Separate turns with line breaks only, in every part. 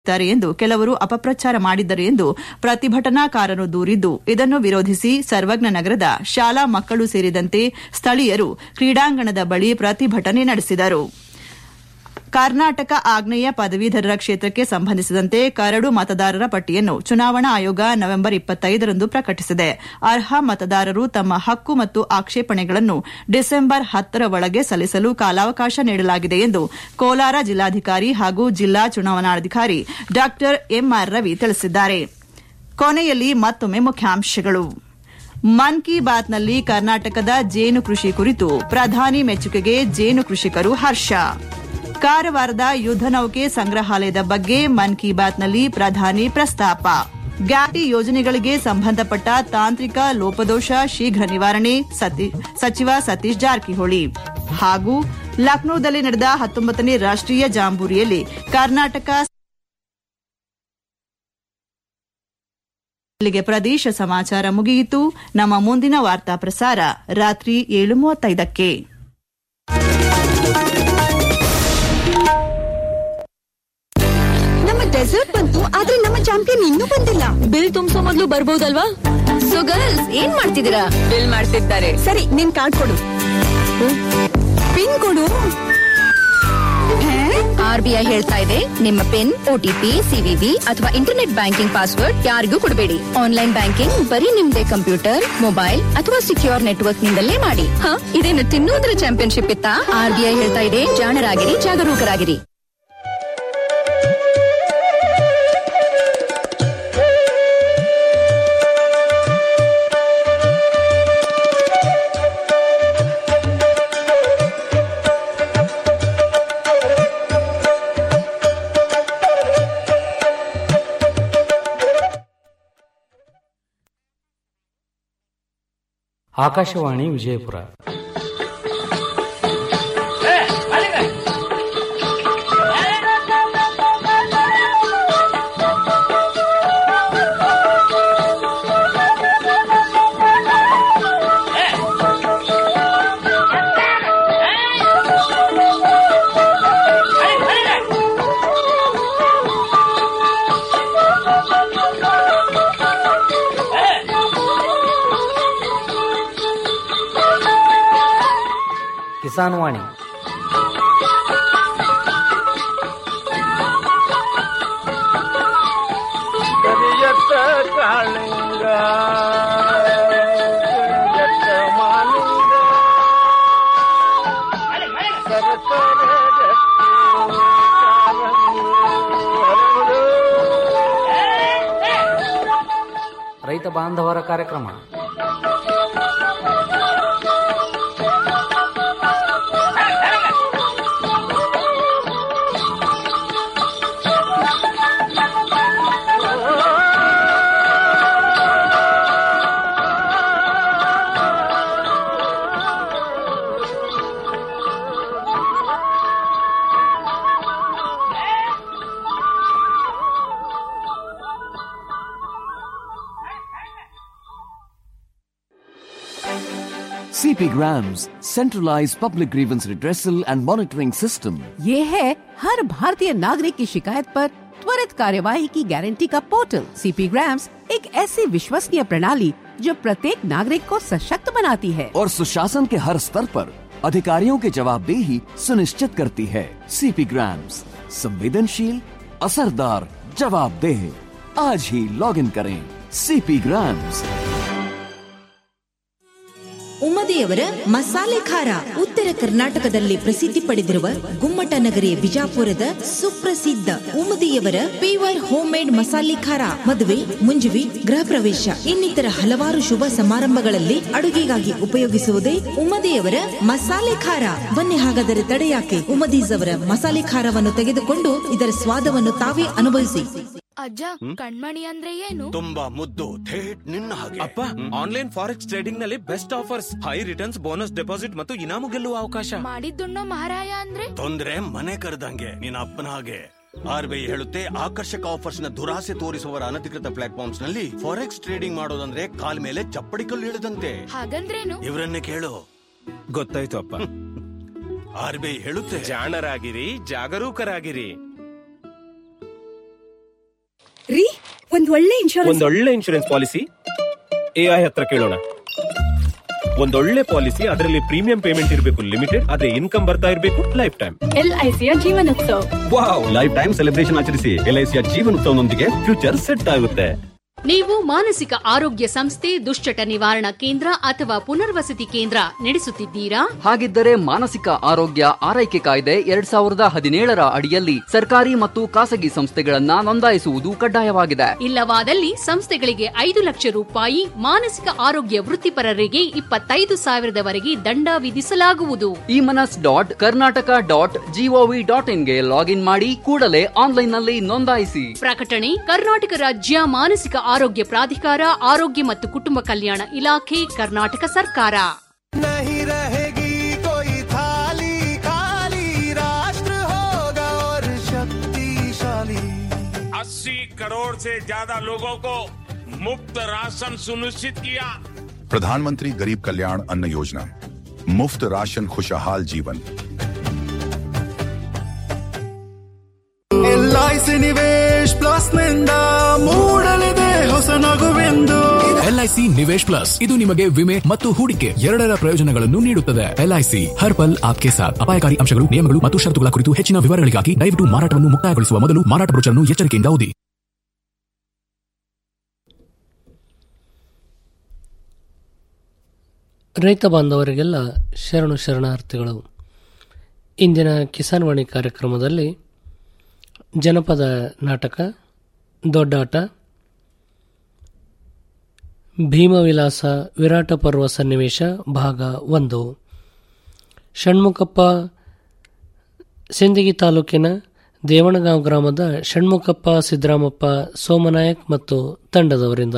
ತಾರೆ ಎಂದು ಕೆಲವರು ಅಪಪ್ರಚಾರ ಮಾಡಿದ್ದರು ಎಂದು ಪ್ರತಿಭಟನಾಕಾರರು ದೂರಿದ್ದು ಇದನ್ನು ವಿರೋಧಿಸಿ ಸರ್ವಜ್ಞ ನಗರದ ಶಾಲಾ ಮಕ್ಕಳು ಸೇರಿದಂತೆ ಸ್ಥಳೀಯರು ಕ್ರೀಡಾಂಗಣದ ಬಳಿ ಪ್ರತಿಭಟನೆ ನಡೆಸಿದರು ಕರ್ನಾಟಕ ಆಗ್ನೇಯ ಪದವೀಧರರ ಕ್ಷೇತ್ರಕ್ಕೆ ಸಂಬಂಧಿಸಿದಂತೆ ಕರಡು ಮತದಾರರ ಪಟ್ಟಿಯನ್ನು ಚುನಾವಣಾ ಆಯೋಗ ನವೆಂಬರ್ ಇಪ್ಪತ್ತೈದರಂದು ಪ್ರಕಟಿಸಿದೆ ಅರ್ಹ ಮತದಾರರು ತಮ್ಮ ಹಕ್ಕು ಮತ್ತು ಆಕ್ಷೇಪಣೆಗಳನ್ನು ಡಿಸೆಂಬರ್ ಹತ್ತರ ಒಳಗೆ ಸಲ್ಲಿಸಲು ಕಾಲಾವಕಾಶ ನೀಡಲಾಗಿದೆ ಎಂದು ಕೋಲಾರ ಜಿಲ್ಲಾಧಿಕಾರಿ ಹಾಗೂ ಜಿಲ್ಲಾ ಚುನಾವಣಾಧಿಕಾರಿ ಡಾ ಎಂಆರ್ ರವಿ ತಿಳಿಸಿದ್ದಾರೆ ಕೊನೆಯಲ್ಲಿ ಮತ್ತೊಮ್ಮೆ ಮುಖ್ಯಾಂಶಗಳು ಮನ್ ಕಿ ಬಾತ್ನಲ್ಲಿ ಕರ್ನಾಟಕದ ಜೇನು ಕೃಷಿ ಕುರಿತು ಪ್ರಧಾನಿ ಮೆಚ್ಚುಗೆಗೆ ಜೇನು ಕೃಷಿಕರು ಹರ್ಷ ಕಾರವಾರದ ಯುದ್ಧ ನೌಕೆ ಸಂಗ್ರಹಾಲಯದ ಬಗ್ಗೆ ಮನ್ ಕಿ ಬಾತ್ನಲ್ಲಿ ಪ್ರಧಾನಿ ಪ್ರಸ್ತಾಪ ಗ್ಯಾಟಿ ಯೋಜನೆಗಳಿಗೆ ಸಂಬಂಧಪಟ್ಟ ತಾಂತ್ರಿಕ ಲೋಪದೋಷ ಶೀಘ್ರ ನಿವಾರಣೆ ಸಚಿವ ಸತೀಶ್ ಜಾರಕಿಹೊಳಿ ಹಾಗೂ ಲಕ್ನೋದಲ್ಲಿ ನಡೆದ ಹತ್ತೊಂಬತ್ತನೇ ರಾಷ್ಟೀಯ ಜಾಂಬೂರಿಯಲ್ಲಿ ಕರ್ನಾಟಕ ಇಲ್ಲಿಗೆ ಪ್ರದೇಶ ಸಮಾಚಾರ ಮುಗಿಯಿತು ನಮ್ಮ ಮುಂದಿನ ವಾರ್ತಾ ಪ್ರಸಾರ ರಾತ್ರಿ ಏಳು ಮೂವತ್ತೈದಕ್ಕೆ
ನಮ್ಮ ಡೆಸರ್ಟ್ ಬಂತು ಆದ್ರೆ ನಮ್ಮ ಚಾಂಪಿಯನ್ ಇನ್ನೂ ಬಂದಿಲ್ಲ
ಬಿಲ್ ತುಂಬಿಸೋ ಮೊದ್ಲು ಬರ್ಬೋದಲ್ವಾ
ಸೊ ಗರ್ಲ್ಸ್ ಏನ್ ಮಾಡ್ತಿದ್ದೀರಾ
ಬಿಲ್ ಮಾಡ್ತಿದ್ದಾರೆ
ಸರಿ ನಿನ್ ಕಾರ್ಡ್ ಕೊಡು ಪಿನ್ ಕೊಡು
ಆರ್ ಬಿ ಐ ಹೇಳ್ತಾ ಇದೆ ನಿಮ್ಮ ಪಿನ್ ಓಟಿಪಿ ಸಿವಿವಿ ಅಥವಾ ಇಂಟರ್ನೆಟ್ ಬ್ಯಾಂಕಿಂಗ್ ಪಾಸ್ವರ್ಡ್ ಯಾರಿಗೂ ಕೊಡಬೇಡಿ ಆನ್ಲೈನ್ ಬ್ಯಾಂಕಿಂಗ್ ಬರೀ ನಿಮ್ದೇ ಕಂಪ್ಯೂಟರ್ ಮೊಬೈಲ್ ಅಥವಾ ಸಿಕ್ಯೂರ್ ನೆಟ್ವರ್ಕ್ ನಿಂದಲೇ ಮಾಡಿ ಹ ಇದೇನು ತಿನ್ನೋದ್ರ ಚಾಂಪಿಯನ್ಶಿಪ್ ಇತ್ತಾ ಆರ್ ಬಿ ಐ ಹೇಳ್ತಾ ಇದೆ ಜಾಣರಾಗಿರಿ ಜಾಗರೂಕರಾಗಿರಿ
ಆಕಾಶವಾಣಿ ವಿಜಯಪುರ ಕಿಸಾನ್ ವಾಣಿ
ಕರಿಯತ್ತ ಕಾಳಿಂಗ ಕರಿಯತ್ತ ಮಾಲಿಂಗ ಸರಸರ ರಕ್ತಿ ಕಾರಂಗಿ ಹರಡು.
ರೈತ ಬಾಂಧವರ ಕಾರ್ಯಕ್ರಮ
CP Grams, centralized public grievance redressal and monitoring system.
ये है हर भारतीय नागरिक की शिकायत पर त्वरित कार्यवाही की गारंटी का पोर्टल सीपी ग्राम्स एक ऐसी विश्वसनीय प्रणाली जो प्रत्येक नागरिक को सशक्त बनाती है
और सुशासन के हर स्तर पर अधिकारियों की जवाबदेही सुनिश्चित करती है सीपी ग्राम्स संवेदनशील असरदार जवाबदेह आज ही लॉग इन करें सीपी ग्राम्स
ಉಮ್ಮದಿಯವರ ಮಸಾಲೆ ಖಾರ ಉತ್ತರ ಕರ್ನಾಟಕದಲ್ಲಿ ಪ್ರಸಿದ್ಧಿ ಪಡೆದಿರುವ ಗುಮ್ಮಟ ನಗರಿಯ ಬಿಜಾಪುರದ ಸುಪ್ರಸಿದ್ಧ ಉಮ್ಮದಿಯವರ ಪೇವರ್ ಹೋಮ್ ಮೇಡ್ ಮಸಾಲೆ ಖಾರ ಮದುವೆ ಮುಂಜುವಿ ಗೃಹ ಪ್ರವೇಶ ಇನ್ನಿತರ ಹಲವಾರು ಶುಭ ಸಮಾರಂಭಗಳಲ್ಲಿ ಅಡುಗೆಗಾಗಿ ಉಪಯೋಗಿಸುವುದೇ ಉಮ್ಮದಿಯವರ ಮಸಾಲೆ ಖಾರ ಬನ್ನಿ ಹಾಗಾದರೆ ತಡೆಯಾಕೆ ಉಮ್ಮದೀಸ್ ಅವರ ಮಸಾಲೆ ಖಾರವನ್ನು ತೆಗೆದುಕೊಂಡು ಇದರ ಸ್ವಾದವನ್ನು ತಾವೇ ಅನುಭವಿಸಿ
ಅಜ್ಜ ಕಣ್ಮಣಿ ಅಂದ್ರೆ ಏನು
ತುಂಬಾ ಮುದ್ದು ಥೇಟ್ ನಿನ್ನ ಹಾಗೆ
ಅಪ್ಪ ಆನ್ಲೈನ್ ಫಾರೆಕ್ಸ್ ಟ್ರೇಡಿಂಗ್ ನಲ್ಲಿ best offers high returns bonus deposit ಮತ್ತು ಇನಾಮು ಗೆಲ್ಲುವ ಅವಕಾಶ
ಮಾಡಿದ್ದುಣ್ಣೋ ಮಹಾರಾಯ ಅಂದ್ರೆ
ತೊಂದ್ರೆ ಮನೆ ಕರೆದಂಗೆ ನಿನ್ನ ಅಪ್ಪನ ಹಾಗೆ ಆರ್ ಬಿ ಐ ಹೇಳುತ್ತೆ ಆಕರ್ಷಕ ಆಫರ್ಸ್ ನ ದುರಾಸೆ ತೋರಿಸುವವರ ಅನಧಿಕೃತ ಪ್ಲಾಟ್ಫಾರ್ಮ್ಸ್ ನಲ್ಲಿ ಫಾರೆಕ್ಸ್ ಟ್ರೇಡಿಂಗ್ ಮಾಡೋದಂದ್ರೆ ಕಾಲ್ ಮೇಲೆ ಚಪ್ಪಡಿ ಕಲ್ಲು ಇಳಿದಂತೆ
ಹಾಗಂದ್ರೇನು
ಇವರನ್ನೇ ಕೇಳು
ಗೊತ್ತಾಯ್ತು ಅಪ್ಪ
ಆರ್ ಬಿ ಐ ಹೇಳುತ್ತೆ
ಜಾಣರಾಗಿರಿ ಜಾಗರೂಕರಾಗಿರಿ
ರೀ ಒಂದ್ ಒಳ್ಳೆ ಇನ್ಶೂರೆನ್ಸ್
ಒಂದೊಳ್ಳೆ ಇನ್ಶೂರೆನ್ಸ್ ಪಾಲಿಸಿ ಎಐ ಹತ್ರ ಕೇಳೋಣ ಒಂದೊಳ್ಳೆ ಪಾಲಿಸಿ ಅದರಲ್ಲಿ ಪ್ರೀಮಿಯಂ ಪೇಮೆಂಟ್ ಇರಬೇಕು ಲಿಮಿಟೆಡ್ ಅದೇ ಇನ್ಕಮ್ ಬರ್ತಾ ಇರಬೇಕು ಲೈಫ್ ಟೈಮ್
ಎಲ್ಐಸಿಯ Jeevanotsava
wow lifetime celebration ಆಚರಿಸಿ ಎಲ್ಐಸಿಯ ಜೀವನೋತ್ಸವನೊಂದಿಗೆ ಫ್ಯೂಚರ್ ಸೆಟ್ ಆಗುತ್ತೆ
ನೀವು ಮಾನಸಿಕ ಆರೋಗ್ಯ ಸಂಸ್ಥೆ ದುಶ್ಚಟ ನಿವಾರಣಾ ಕೇಂದ್ರ ಅಥವಾ ಪುನರ್ವಸತಿ ಕೇಂದ್ರ ನಡೆಸುತ್ತಿದ್ದೀರಾ
ಹಾಗಿದ್ದರೆ ಮಾನಸಿಕ ಆರೋಗ್ಯ ಆರೈಕೆ ಕಾಯ್ದೆ ಎರಡ್ ಸಾವಿರದ ಹದಿನೇಳರ ಅಡಿಯಲ್ಲಿ ಸರ್ಕಾರಿ ಮತ್ತು ಖಾಸಗಿ ಸಂಸ್ಥೆಗಳನ್ನ ನೋಂದಾಯಿಸುವುದು ಕಡ್ಡಾಯವಾಗಿದೆ
ಇಲ್ಲವಾದಲ್ಲಿ ಸಂಸ್ಥೆಗಳಿಗೆ ಐದು ಲಕ್ಷ ರೂಪಾಯಿ ಮಾನಸಿಕ ಆರೋಗ್ಯ ವೃತ್ತಿಪರರಿಗೆ ಇಪ್ಪತ್ತೈದು ಸಾವಿರದವರೆಗೆ ದಂಡ ವಿಧಿಸಲಾಗುವುದು
ಈ Manas dot Karnataka dot gov ಡಾಟ್ ಇನ್ಗೆ ಲಾಗಿನ್ ಮಾಡಿ ಕೂಡಲೇ ಆನ್ಲೈನ್ನಲ್ಲಿ ನೋಂದಾಯಿಸಿ
ಪ್ರಕಟಣೆ ಕರ್ನಾಟಕ ರಾಜ್ಯ ಮಾನಸಿಕ ಆರೋಗ್ಯ ಪ್ರಾಧಿಕಾರ ಆರೋಗ್ಯ ಮತ್ತು ಕುಟುಂಬ ಕಲ್ಯಾಣ ಇಲಾಖೆ ಕರ್ನಾಟಕ ಸರ್ಕಾರ
नहीं रहेगी कोई थाली खाली राष्ट्र होगा और शक्तिशाली
अस्सी करोड़ से ज्यादा लोगों को मुफ्त राशन सुनिश्चित किया
प्रधानमंत्री गरीब कल्याण अन्न योजना मुफ्त राशन खुशहाल जीवन
ಎಲ್ಐಸಿ ನಿವೇಶ್ ಪ್ಲಸ್ ನಿಂದ ಮೂಡಲಿದೆ ಹೊಸ ನಗುವೆಂದು
ಎಲ್ಐಸಿ ನಿವೇಶ್ ಪ್ಲಸ್ ಇದು ನಿಮಗೆ ವಿಮೆ ಮತ್ತು ಹೂಡಿಕೆ ಎರಡರ ಪ್ರಯೋಜನಗಳನ್ನು ನೀಡುತ್ತದೆ ಎಲ್ಐಸಿ ಹರ್ ಪಲ್ ಆಪ್ಕೆ ಸಾಥ್ ಅಪಾಯಕಾರಿ ಅಂಶಗಳು ನಿಯಮಗಳು ಮತ್ತು ಷರತ್ತುಗಳ ಕುರಿತು ಹೆಚ್ಚಿನ ವಿವರಗಳಿಗಾಗಿ ದಯವಿಟ್ಟು ಮಾರಾಟವನ್ನು ಮುಕ್ತಾಯಗೊಳಿಸುವ ಮೊದಲು ಮಾರಾಟ ಬ್ರೋಚರ್ನ್ನು ಎಚ್ಚರಿಕೆಯಿಂದ ಓದಿ
ರೈತ ಬಾಂಧವರಿಗೆಲ್ಲ ಶರಣು ಶರಣಾರ್ಥಿಗಳು ಇಂದಿನ ಕಿಸಾನ್ವಾಣಿ ಕಾರ್ಯಕ್ರಮದಲ್ಲಿ ಜನಪದ ನಾಟಕ ದೊಡ್ಡಾಟ ಭೀಮವಿಲಾಸ ವಿರಾಟ ಪರ್ವ ಸನ್ನಿವೇಶ ಭಾಗ ಒಂದು ಷಣ್ಮುಖಪ್ಪ ಸಿಂದಗಿ ತಾಲೂಕಿನ ದೇವಣಗಾಂವ್ ಗ್ರಾಮದ ಷಣ್ಮುಖಪ್ಪ ಸಿದ್ದರಾಮಪ್ಪ ಸೋಮನಾಯಕ್ ಮತ್ತು ತಂಡದವರಿಂದ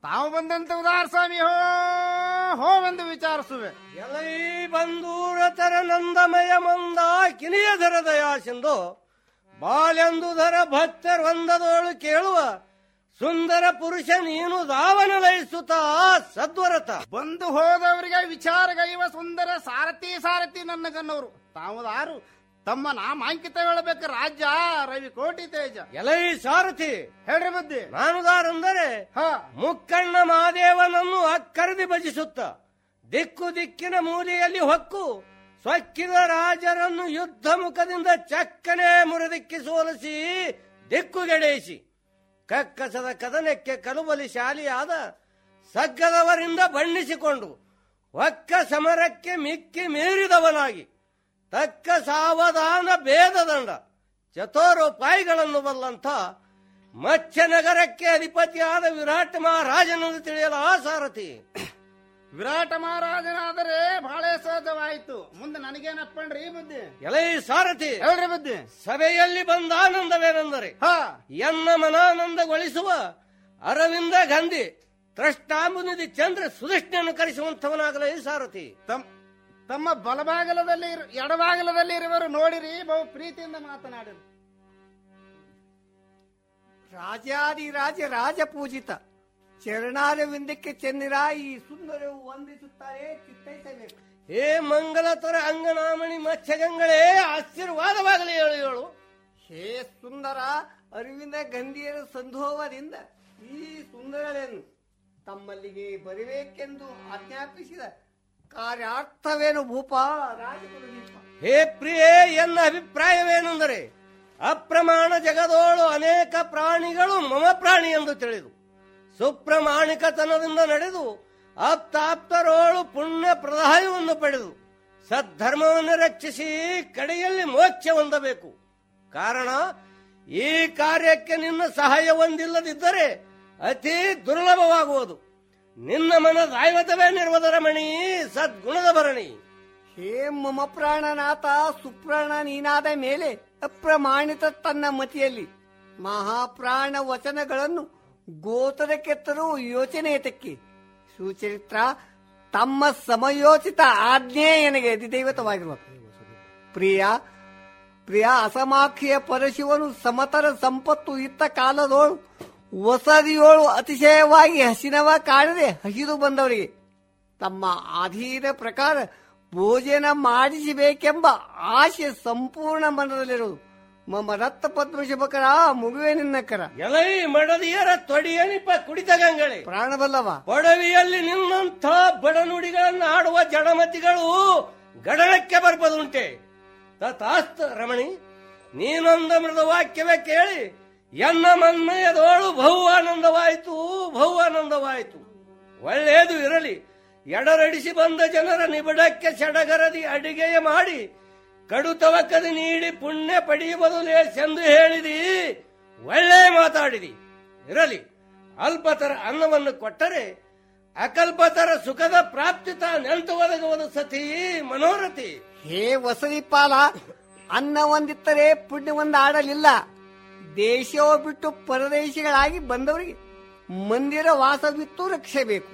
ತಾವು ಬಂದಂತ ಉದಾರ ಸ್ವಾಮಿ ಹೋ ಹೋವೆಂದು ವಿಚಾರಿಸುವೆ
ಎಲೈ ಬಂದೂರ ತರ ನಂದಮಯ ಮಂದ ಕಿನಿಯ ಧರ ದಯಾಸೆಂದು ಬಾಲೆಂದು ಧರ ಭಕ್ತರೊಂದದೋಳು ಕೇಳುವ ಸುಂದರ ಪುರುಷ ನೀನು ದಾವನ ಲಯಿಸುತ್ತ ಸದ್ವರತ
ಬಂದು ಹೋದವರಿಗೆ ವಿಚಾರಗೈವ ಸುಂದರ ಸಾರಥಿ ಸಾರಥಿ ನನ್ನ ಕನ್ನವರು ತಾವು ದಾರು ತಮ್ಮ ನಾಮಾಂಕಿತ ಹೇಳಬೇಕು ರಾಜ್ಯ ರವಿ ಕೋಟಿ ತೇಜ
ಎಲೈ ಸಾರಥಿ
ಹೇಳ್ರಿ ಬುದ್ಧಿ
ನಾನು ದಾರಂದರೆ ಮುಕ್ಕಣ್ಣ ಮಹಾದೇವನನ್ನು ಅಕ್ಕರದಿ ಭಜಿಸುತ್ತ ದಿಕ್ಕು ದಿಕ್ಕಿನ ಮೂಲೆಯಲ್ಲಿ ಹೊಕ್ಕು ಸ್ವಕ್ಕಿದ ರಾಜರನ್ನು ಯುದ್ಧ ಮುಖದಿಂದ ಚಕ್ಕನೆ ಮುರಿದಿಕ್ಕಿ ಸೋಲಿಸಿ ದಿಕ್ಕುಗೆಡೆಯಿಸಿ ಕಕ್ಕಸದ ಕದನಕ್ಕೆ ಕಲುಬಲಿ ಶಾಲಿಯಾದ ಸಗ್ಗದವರಿಂದ ಬಣ್ಣಿಸಿಕೊಂಡು ಒಕ್ಕ ಸಮರಕ್ಕೆ ಮಿಕ್ಕಿ ಮೀರಿದವನಾಗಿ ತಕ್ಕ ಸಾವಧಾನ ಭೇದದಂಡ ಚತುರೋಪಾಯಿಗಳನ್ನು ಬಲ್ಲಂಥ ಮತ್ಸ್ಯನಗರಕ್ಕೆ ಅಧಿಪತಿಯಾದ ವಿರಾಟ್ ಮಹಾರಾಜನನ್ನು ತಿಳಿಯಲು ಆ ಸಾರಥಿ
ವಿರಾಟ ಮಹಾರಾಜನಾದರೆ ಬಹಳ ಸಹಜವಾಯಿತು ಮುಂದೆ ನನಗೇನಪ್ಪಣ್ರಿ ಈ ಬುದ್ಧಿ
ಎಲೈ ಸಾರಥಿ
ಹೇಳ್ರಿ ಬುದ್ಧಿ
ಸಭೆಯಲ್ಲಿ ಬಂದ ಆನಂದವೇನೆಂದರೆ ಎನ್ನ ಮನಾನಂದಗೊಳಿಸುವ ಅರವಿಂದ ಗಂಧಿ ತ್ರಷ್ಟಾಂಬುನಿಧಿ ಚಂದ್ರ ಸುಧಿಷ್ಣನ್ನು ಕರೆಸುವಂತವನಾಗಲೇ ಸಾರಥಿ
ತಮ್ಮ ಬಲಭಾಗಲದಲ್ಲಿ ಇರು- ಎಡಭಾಗಲದಲ್ಲಿ ಇರುವರು ನೋಡಿರಿ ಬಹು ಪ್ರೀತಿಯಿಂದ ಮಾತನಾಡಿರಿ
ರಾಜಾದಿರಾಜ ರಾಜಪೂಜಿತ ಚರಣಾರವಿಂದಕ್ಕೆ ಚೆನ್ನಿರ ಈ ಸುಂದರವು ವಂದಿಸುತ್ತಾರೆ ಚಿತ್ತೈಸಬೇಕು ಹೇ ಮಂಗಲತರ ಅಂಗನಾಮಣಿ ಮತ್ಸ್ಯಗಂಗಳೇ ಆಶೀರ್ವಾದವಾಗಲಿ ಹೇಳು ಹೇಳು ಹೇ ಸುಂದರ ಅರವಿಂದ ಗಂಧಿಯರ ಸಂಧೋವದಿಂದ ಈ ಸುಂದರಳನ್ನು ತಮ್ಮಲ್ಲಿಗೆ ಬರಬೇಕೆಂದು ಆಜ್ಞಾಪಿಸಿದ ಕಾರ್ಯಾರ್ಥವೇನು ಭೂಪ ಹೇ ಪ್ರಿಯೇ ಎನ್ನ ಅಭಿಪ್ರಾಯವೇನೆಂದರೆ ಅಪ್ರಮಾಣ ಜಗದೋಳು ಅನೇಕ ಪ್ರಾಣಿಗಳು ಮಮ ಪ್ರಾಣಿ ಎಂದು ತಿಳಿದು ಸುಪ್ರಮಾಣಿಕತನದಿಂದ ನಡೆದು ಆಪ್ತಾಪ್ತರೋಳು ಪುಣ್ಯ ಪ್ರದಾಯವನ್ನು ಪಡೆದು ಸದ್ಧರ್ಮವನ್ನು ರಕ್ಷಿಸಿ ಕಡೆಯಲ್ಲಿ ಮೋಕ್ಷ ಹೊಂದಬೇಕು ಕಾರಣ ಈ ಕಾರ್ಯಕ್ಕೆ ನಿನ್ನ ಸಹಾಯ ಹೊಂದಿಲ್ಲದಿದ್ದರೆ ಅತಿ ದುರ್ಲಭವಾಗುವುದು ನಿನ್ನ ಮನ ದೈವತವೇ ನಿರ್ವದ ರಮಣಿ ಸದ್ಗುಣದ ಭರಣಿ
ಹೇ ಮಮ ಪ್ರಾಣನಾಥ ಸುಪ್ರಾಣ ನೀನಾದ ಮೇಲೆ ಅಪ್ರಮಾಣಿತ ತನ್ನ ಮತಿಯಲ್ಲಿ ಮಹಾಪ್ರಾಣ ವಚನಗಳನ್ನು ಗೋತರಕ್ಕೆ ತರುವ ಯೋಚನೆ ಏತಕ್ಕೆ ಸುಚರಿತ್ರ ತಮ್ಮ ಸಮಯೋಚಿತ ಆಜ್ಞೆ ನನಗೆ ಅಧಿದೈವತವಾಗಿರುವ ಪ್ರಿಯ ಪ್ರಿಯ ಅಸಮಾಖ್ಯ ಪರಶಿವನು ಸಮತರ ಸಂಪತ್ತು ಇತ್ತ ಕಾಲದೋಳು ವಸದಿಯೋಳು ಅತಿಶಯವಾಗಿ ಹಸಿನವ ಕಾಣದೆ ಹಸಿದು ಬಂದವರಿಗೆ ತಮ್ಮ ಅಧೀನ ಪ್ರಕಾರ ಭೋಜನ ಮಾಡಿಸಬೇಕೆಂಬ ಆಶೆ ಸಂಪೂರ್ಣ ಮನದಲ್ಲಿರುವುದು ಮಮ ರಕ್ತ ಪದ್ಮಶುಭಕರ ಮುಗುವೆ ನಿನ್ನಕರ
ಎಲೈ ಮಡದಿಯರ ತೊಡಿಯಣಿಪ ಕುಡಿತ ಗಂಗಳೆ
ಪ್ರಾಣಬಲ್ಲವ
ಒಡವಿಯಲ್ಲಿ ನಿನ್ನಂಥ ಬಡನುಡಿಗಳನ್ನು ಆಡುವ ಜಡಮತಿಗಳು ಗಡನಕ್ಕೆ ಬರ್ಬದುಂಟೆ ತಥಾಸ್ತ ರಮಣಿ ನೀನೊಂದ ಮೃದ ವಾಕ್ಯವೇ ಕೇಳಿ ಎನ್ನ ಮನ್ಮಯದೋಳು ಬಹು ಆನಂದವಾಯಿತು ಬಹು ಆನಂದವಾಯಿತು ಒಳ್ಳೆಯದು ಇರಲಿ ಎಡರಡಿಸಿ ಬಂದ ಜನರ ನಿಬಿಡಕ್ಕೆ ಸಡಗರದಿ ಅಡಿಗೆಯ ಮಾಡಿ ಕಡುತವಕದಿ ನೀಡಿ ಪುಣ್ಯ ಪಡೆಯುವುದು ಲೇಸೆಂದು ಹೇಳಿದಿ ಒಳ್ಳೆ ಮಾತಾಡಿದಿ ಇರಲಿ ಅಲ್ಪತರ ಅನ್ನವನ್ನು ಕೊಟ್ಟರೆ ಅಕಲ್ಪತರ ಸುಖದ ಪ್ರಾಪ್ತಿತ ನೆಂತು ಒದಗುವುದು ಸತಿ ಮನೋರಥಿ
ಹೇ ವಸತಿ ಪಾಲ ಅನ್ನ ಒಂದಿತ್ತರೆ ಪುಣ್ಯ ಒಂದು ಆಡಲಿಲ್ಲ ದೇಶವೋ ಬಿಟ್ಟು ಪರದೇಶಿಗಳಾಗಿ ಬಂದವರಿಗೆ ಮಂದಿರ ವಾಸವಿತ್ತು ರಕ್ಷೆ ಬೇಕು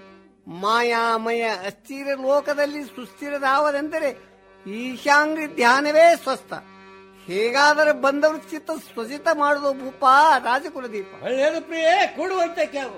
ಮಾಯಾಮಯ ಅಸ್ಥಿರ ಲೋಕದಲ್ಲಿ ಸುಸ್ಥಿರದಾವದೆಂದರೆ ಈಶಾಂಗ್ರಿ ಧ್ಯಾನವೇ ಸ್ವಸ್ಥ ಹೇಗಾದರೆ ಬಂದವರು ಚಿತ್ತ ಸ್ವಚಿತ ಮಾಡುವುದು ಭೂಪ ರಾಜಕುಲದೀಪ
ಒಳ್ಳೆಯದು ಪ್ರಿಯೇ ಕೊಡುವಂತೆ ಕ್ಯಾವು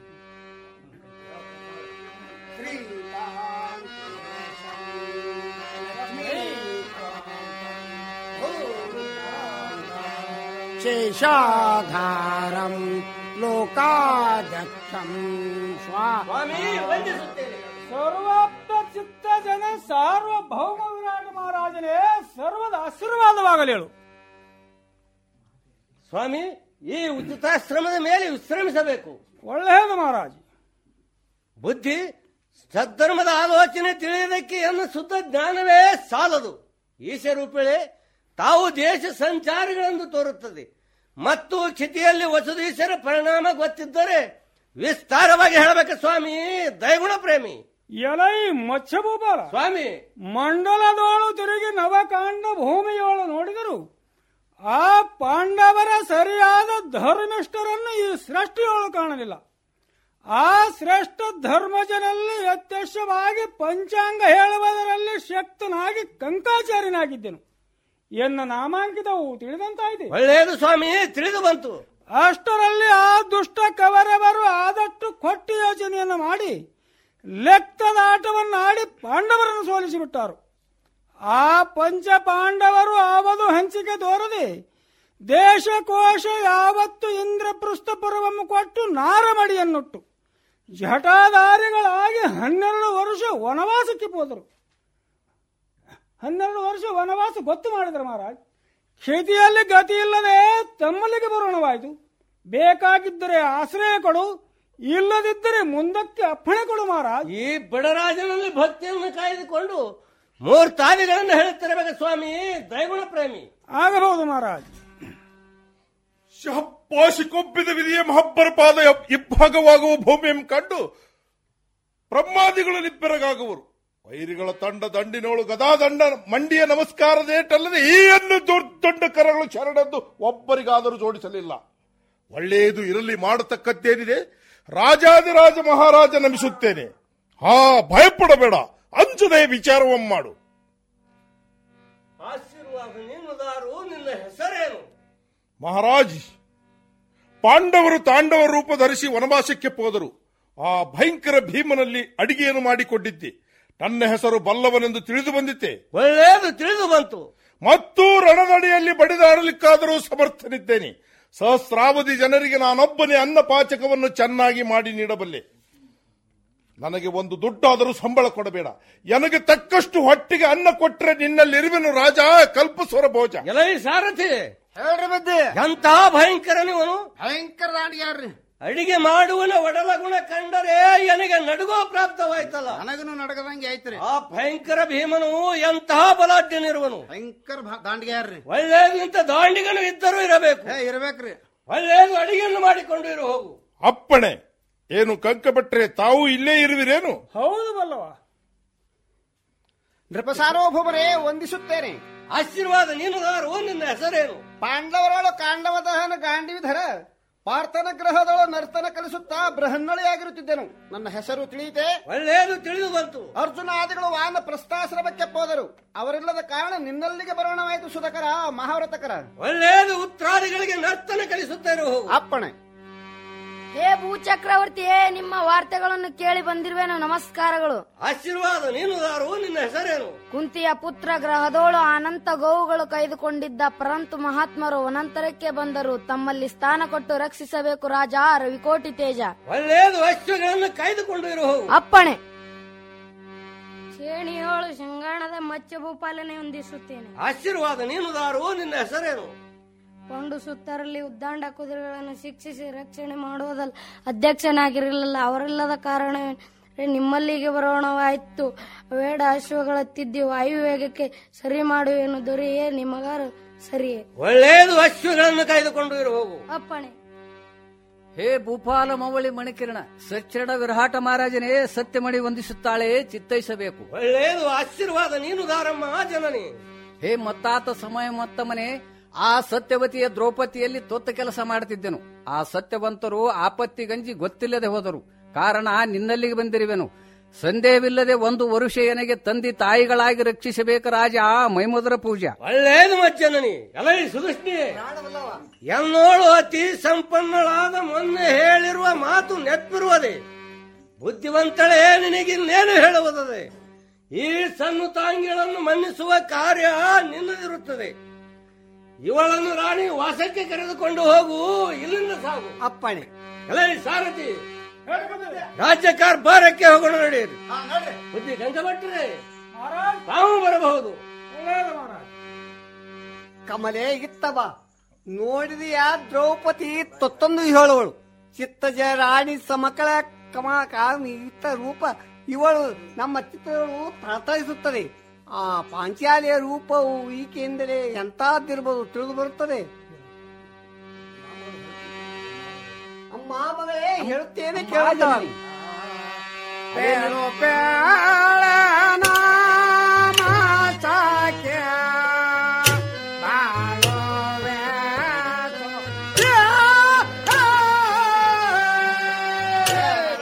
ಶೇಷಾಧಾರಂ ಲೋಕಾಧ್ಯಕ್ಷಂ
ಸ್ವಾಮಿ ವಂದಿಸುತ್ತೇನೆ
ಸರ್ವಾತ್ಮ ಚಿತ್ತ ಜನ ಸಾರ್ವಭೌಮ ವಿರಾಟ ಮಹಾರಾಜನೇ ಸರ್ವದ ಆಶೀರ್ವಾದವಾಗಲಿ ಹೇಳು
ಸ್ವಾಮಿ ಈ ಉಚಿತಾಶ್ರಮದ ಮೇಲೆ ವಿಶ್ರಮಿಸಬೇಕು
ಒಳ್ಳೆಯದು ಮಹಾರಾಜ್
ಬುದ್ಧಿ ಸದ್ಧರ್ಮದ ಆಲೋಚನೆ ತಿಳಿಯದಕ್ಕೆ ಎನ್ನ ಶುದ್ಧ ಜ್ಞಾನವೇ ಸಾಲದು ಈಶರೂಪಿಳೆ ತಾವು ದೇಶ ಸಂಚಾರಿಗಳೆಂದು ತೋರುತ್ತದೆ ಮತ್ತು ಕ್ಷಿತಿಯಲ್ಲಿ ವಸುದೀಶರ ಪರಿಣಾಮ ಗೊತ್ತಿದ್ದರೆ ವಿಸ್ತಾರವಾಗಿ ಹೇಳಬೇಕು ಸ್ವಾಮಿ ದಯಗುಣ ಪ್ರೇಮಿ
ಎಲೈ ಮತ್ಸ್ಯಭೂಪಾಲ
ಸ್ವಾಮಿ
ಮಂಡಲದೋಳು ತಿರುಗಿ ನವಕಾಂಡ ಭೂಮಿಯೋಳು ನೋಡಿದರು ಆ ಪಾಂಡವರ ಸರಿಯಾದ ಧರ್ಮಿಷ್ಠರನ್ನು ಈ ಸೃಷ್ಟಿಯೋಳು ಕಾಣಲಿಲ್ಲ ಆ ಶ್ರೇಷ್ಠ ಧರ್ಮಜನಲ್ಲಿ ಯಥೇಚ್ಛವಾಗಿ ಪಂಚಾಂಗ ಹೇಳುವುದರಲ್ಲಿ ಶಕ್ತನಾಗಿ ಕಂಕಾಚಾರ್ಯನಾಗಿದ್ದೆನು ಎನ್ನ ನಾಮಾಂಕಿತವು ತಿಳಿದಂತಾಯಿತು
ಒಳ್ಳೆಯದು ಸ್ವಾಮಿ ತಿಳಿದು ಬಂತು
ಅಷ್ಟರಲ್ಲಿ ಆ ದುಷ್ಟ ಕವರವರು ಆದಷ್ಟು ಕೊಟ್ಟಿ ಯೋಚನೆಯನ್ನು ಮಾಡಿ ಲೆಕ್ಕದ ಆಟವನ್ನು ಆಡಿ ಪಾಂಡವರನ್ನು ಸೋಲಿಸಿಬಿಟ್ಟರು ಆ ಪಂಚ ಪಾಂಡವರು ಆವದು ಹಂಚಿಕೆ ತೋರದೆ ದೇಶಕೋಶ ಯಾವತ್ತು ಇಂದ್ರಪೃಷ್ಠ ಪರ್ವವನ್ನು ಕೊಟ್ಟು ನಾರಮಡಿಯನ್ನುಟ್ಟು ಜಟಾಧಾರಿಗಳಾಗಿ ಹನ್ನೆರಡು ವರ್ಷ ವನವಾಸಕ್ಕೆ ಹೋದರು ಹನ್ನೆರಡು ವರ್ಷ ವನವಾಸ ಗೊತ್ತು ಮಾಡಿದ್ರು ಮಹಾರಾಜ್ ಕ್ಷಿತಿಯಲ್ಲಿ ಗತಿ ಇಲ್ಲದೆ ತಮ್ಮಲ್ಲಿಗೆ ಬರೋಣವಾಯಿತು ಬೇಕಾಗಿದ್ದರೆ ಆಶ್ರಯ ಕೊಡು ಇಲ್ಲದಿದ್ದರೆ ಮುಂದಕ್ಕೆ ಅಪ್ಪಣೆ ಕೊಡು ಮಹಾರಾಜ್
ಈ ಬಡರಾಜನಲ್ಲಿ ಭಕ್ತಿಯನ್ನು ಕಾಯ್ದುಕೊಂಡು ಮೂರ್ ತಾಲಿಗಳನ್ನು ಹೇಳುತ್ತಿರಬೇಕು ಸ್ವಾಮಿ ದೈಗುಣ ಪ್ರೇಮಿ
ಆಗಬಹುದು ಮಹಾರಾಜ್
ಶಹಪಾಶಿಕೊಬ್ಬಿದ ವಿಧಿಯ ಮಹಬ್ಬರಪಾದ ಇಬ್ಬಾಗವಾಗುವ ಭೂಮಿಯನ್ನು ಕಂಡು ಬ್ರಹ್ಮಾದಿಗಳು ನಿಬ್ಬೆರಗಾಗುವರು ವೈರಿಗಳ ತಂಡ ದಂಡಿನೋಳು ಗದಾದಂಡ ಮಂಡಿಯ ನಮಸ್ಕಾರದೇಟಲ್ಲದೆ ಈ ಅನ್ನು ದೊಡ್ಡ ಕರಗಳು ಶರಣೆಂದು ಒಬ್ಬರಿಗಾದರೂ ಜೋಡಿಸಲಿಲ್ಲ ಒಳ್ಳೆಯದು ಇರಲಿ ಮಾಡತಕ್ಕದ್ದೇನಿದೆ ರಾಜಾದಿರಾಜ ಮಹಾರಾಜ ನಮಿಸುತ್ತೇನೆ ಹಾ ಭಯಪಡಬೇಡ ಅಂಜದೆ ವಿಚಾರವಂ ಮಾಡು
ಆಶೀರ್ವಾದ ನಿನ್ನದಾರು ನಿನ್ನ ಹೆಸರೇನು
ಮಹಾರಾಜ್ ಪಾಂಡವರು ತಾಂಡವ ರೂಪ ಧರಿಸಿ ವನವಾಸಕ್ಕೆ ಹೋದರು ಆ ಭಯಂಕರ ಭೀಮನಲ್ಲಿ ಅಡಿಗೆಯನ್ನು ಮಾಡಿಕೊಂಡಿದ್ದೆ ನನ್ನ ಹೆಸರು ಬಲ್ಲವನೆಂದು ತಿಳಿದು ಬಂದಿತ್ತೆ
ಒಳ್ಳೆಯದು ತಿಳಿದು ಬಂತು
ಮತ್ತು ರಣದಡಿಯಲ್ಲಿ ಬಡಿದಾಡಲಿಕ್ಕಾದರೂ ಸಮರ್ಥನಿದ್ದೇನೆ ಸಹಸ್ರಾವಧಿ ಜನರಿಗೆ ನಾನೊಬ್ಬನೇ ಅನ್ನಪಾಚಕವನ್ನು ಚೆನ್ನಾಗಿ ಮಾಡಿ ನೀಡಬಲ್ಲೆ ನನಗೆ ಒಂದು ದುಡ್ಡಾದರೂ ಸಂಬಳ ಕೊಡಬೇಡ ನನಗೆ ತಕ್ಕಷ್ಟು ಹೊಟ್ಟಿಗೆ ಅನ್ನ ಕೊಟ್ಟರೆ ನಿನ್ನಲ್ಲಿರುವೆನು ರಾಜ ಕಲ್ಪಸ್ವರ ಭೋಜ
ಎಲೈ ಸಾರಥಿ
ಹೇಳ್ರಿ ಬದ್ದಿ
ಎಂತ ಭಯಂಕರ ನೀವನು
ಭಯಂಕರ ದಾಂಡಿಗಾರ್ರಿ
ಅಡಿಗೆ ಮಾಡುವನ ಒಡಲ ಗುಣ ಕಂಡರೆ ನನಗೆ ನಡುಗೋ ಪ್ರಾಪ್ತವಾಯ್ತಲ್ಲ
ನನಗನು ನಡಗದಂಗೆ ಐತ್ರಿ
ಆ ಭಯಂಕರ ಭೀಮನು ಎಂತಹ ಬಲಾಢ್ಯನಿರುವನು
ಭಯಂಕರ ಭಾ- ದಾಂಡಿಗಾರ್ರಿ
ಒಳ್ಳೆಯದು ಇಂಥ ದಾಂಡಿಗನು ಇದ್ದರೂ ಇರಬೇಕು
ಏ ಇರ್ಬೇಕ್ರಿ
ಒಳ್ಳೆಯದು ಅಡಿಗೆಯನ್ನು ಮಾಡಿಕೊಂಡು ಇರು ಹೋಗು
ಅಪ್ಪಣೆ ಏನು ಕಂಕ ಬಿಟ್ರೆ ತಾವು ಇಲ್ಲೇ ಇರುವಿರೇನು
ಹೌದು ಬಲ್ಲವ
ನೃಪಸಾರ್ವಭೌಮರೇ ವಂದಿಸುತ್ತೇನೆ
ಆಶೀರ್ವಾದ ನೀನುದಾರು ನಿನ್ನ ಹೆಸರೇನು
ಪಾಂಡವರೊಳು ಕಾಂಡವ ದಹನ ಗಾಂಡಿವಿಧರ ಪಾರ್ಥನ ಗ್ರಹದೊಳು ನರ್ತನ ಕಲಿಸುತ್ತಾ ಬೃಹನ್ನಳಿಯಾಗಿರುತ್ತಿದ್ದೆನು ನನ್ನ ಹೆಸರು ತಿಳಿಯಿತೆ
ಒಳ್ಳೆಯದು ತಿಳಿದು ಬಂತು
ಅರ್ಜುನಾದಿಗಳು ವಾನ ಪ್ರಸ್ಥಾಶ್ರಮಕ್ಕೆ ಹೋದರು ಅವರಿಲ್ಲದ ಕಾರಣ ನಿನ್ನಲ್ಲಿಗೆ ಬರೋಣವಾಯಿತು ಸುಧಕರ ಮಹಾವ್ರತಕರ
ಒಳ್ಳೆಯದು ಉತ್ರಾದಿಗಳಿಗೆ ನರ್ತನ ಕಲಿಸುತ್ತೇನೆ ಹೋಗು
ಅಪ್ಪಣೆ
ಹೇ ಭೂಚಕ್ರವರ್ತಿ ಹೇ ನಿಮ್ಮ ವಾರ್ತೆಗಳನ್ನು ಕೇಳಿ ಬಂದಿರುವೆನು ನಮಸ್ಕಾರಗಳು
ಆಶೀರ್ವಾದ ನೀನುದಾರು ನಿನ್ನ ಹೆಸರೇನು
ಕುಂತಿಯ ಪುತ್ರ ಗ್ರಹದೋಳು ಅನಂತ ಗೋವುಗಳು ಕೈದುಕೊಂಡಿದ್ದ ಪರಂತು ಮಹಾತ್ಮರು ಅನಂತರಕ್ಕೆ ಬಂದರು ತಮ್ಮಲ್ಲಿ ಸ್ಥಾನ ಕೊಟ್ಟು ರಕ್ಷಿಸಬೇಕು ರಾಜ ರವಿಕೋಟಿ ತೇಜ
ಒಳ್ಳೆಯದು ಅಶ್ವಗಳನ್ನು ಕಾಯ್ದುಕೊಂಡು ಇರು ಹೋಗು
ಅಪ್ಪಣೆ ಶ್ರೇಣಿಯೋಳು ಶೃಂಗಾಣದ ಮತ್ಸ್ಯ ಭೂಪಾಲನೆ ಹೊಂದಿಸುತ್ತೇನೆ
ಆಶೀರ್ವಾದ ನೀನುದಾರು ನಿನ್ನ ಹೆಸರೇನು
ಕೊಂಡು ಸುತ್ತರಲ್ಲಿ ಉದ್ದಾಂಡ ಕುದುರೆಗಳನ್ನು ಶಿಕ್ಷಿಸಿ ರಕ್ಷಣೆ ಮಾಡುವುದಲ್ಲ ಅಧ್ಯಕ್ಷನಾಗಿರಲಿಲ್ಲ ಅವರಿಲ್ಲದ ಕಾರಣ ನಿಮ್ಮಲ್ಲಿಗೆ ಬರೋಣವಾಯಿತು ಬೇಡ ಅಶ್ವಗಳತ್ತಿದ್ದಿ ವಾಯು ವೇಗಕ್ಕೆ ಸರಿ ಮಾಡುವೆನು ದೊರೆಯೇ ನಿಮಗಾರು ಸರಿಯೇ
ಒಳ್ಳೆಯದು ಅಶ್ವಗಳನ್ನು ಕಾಯ್ದುಕೊಂಡು ಇರು ಹೋಗು
ಅಪ್ಪಣೆ
ಹೇ ಭೂಪಾಲ ಮವಳಿ ಮಣಿಕಿರಣ ಸಚ್ಚರಣ ವಿರಾಟ ಮಹಾರಾಜನೇ ಸತ್ಯಮಣಿ ವಂದಿಸುತ್ತಾಳೆ ಚಿತ್ತೈಸಬೇಕು
ಒಳ್ಳೆಯದು ಆಶೀರ್ವಾದ ನೀನುದಾರಮ್ಮ ಜನನಿ
ಹೇ ಮತ್ತಾತ ಸಮಯ ಮತ್ತಮನೆ ಆ ಸತ್ಯವತಿಯ ದ್ರೌಪದಿಯಲ್ಲಿ ತೊತ್ತ ಕೆಲಸ ಮಾಡುತ್ತಿದ್ದೆನು ಆ ಸತ್ಯವಂತರು ಆಪತ್ತಿಗಂಜಿ ಗೊತ್ತಿಲ್ಲದೆ ಹೋದರು ಕಾರಣ ನಿನ್ನಲ್ಲಿಗೆ ಬಂದಿರುವೆನು ಸಂದೇಹವಿಲ್ಲದೆ ಒಂದು ವರುಷ ನನಗೆ ತಂದಿ ತಾಯಿಗಳಾಗಿ ರಕ್ಷಿಸಬೇಕು ರಾಜ ಮೈಮುದರ ಪೂಜಾ
ಒಳ್ಳೆಯದು ಮಜ್ಜನನಿ ಎಲೈ ಸುದೃಷ್ಟಿ ಎನ್ನೋಳು ಅತಿ ಸಂಪನ್ನಳಾದ ಮೊನ್ನೆ ಹೇಳಿರುವ ಮಾತು ನೆನಪಿರುವುದೇ ಬುದ್ಧಿವಂತಳೇ ನಿನಗಿನ್ನೇನು ಹೇಳುವುದದೆ ಈ ಸಣ್ಣ ತಾಂಗಿಗಳನ್ನು ಮನ್ನಿಸುವ ಕಾರ್ಯ ನಿನ್ನದಿರುತ್ತದೆ ಇವಳನ್ನು ರಾಣಿ ವಾಸಕ್ಕೆ ಕರೆದುಕೊಂಡು ಹೋಗು ಇಲ್ಲಿಂದ ಸಾಗು
ಅಪ್ಪಣೆ
ಎಲೈ ಸಾರಥಿ ರಾಜ್ಯ ಕಾರ್ಭಾರಕ್ಕೆ ಹೋಗೋಣ ನಡೆಯಿರಿ ಬುದ್ಧಿ ಗಂಗಭಟ್ರೆ ತಾವು ಬರಬಹುದು
ಕಮಲೆ ಇತ್ತವ ನೋಡಿದೆಯಾ ದ್ರೌಪದಿ ತೊತ್ತೊಂದು ಹೇಳುವಳು ಚಿತ್ತಜ ರಾಣಿ ಸಮಕಳ ಕಮ ಕಾಮಿ ಇತ್ತ ರೂಪ ಇವಳು ನಮ್ಮ ಚಿತ್ರಗಳು ತಳತಳಿಸುತ್ತದೆ ಆ ಪಾಂಚಾಲಿಯ ರೂಪವು ಈಕೆಂದರೆ ಎಂತಹದ್ದಿರ್ಬೋದು ತಿಳಿದು ಬರುತ್ತದೆ ಅಮ್ಮ ಮಗಳೇ ಹೇಳುತ್ತೇನೆ ಕೇಳಿದ
ಬೇಳು ಬೇಳ ನಾಮ ಸಾಕ್ಯ ಬಾಳುವೆ ಸು-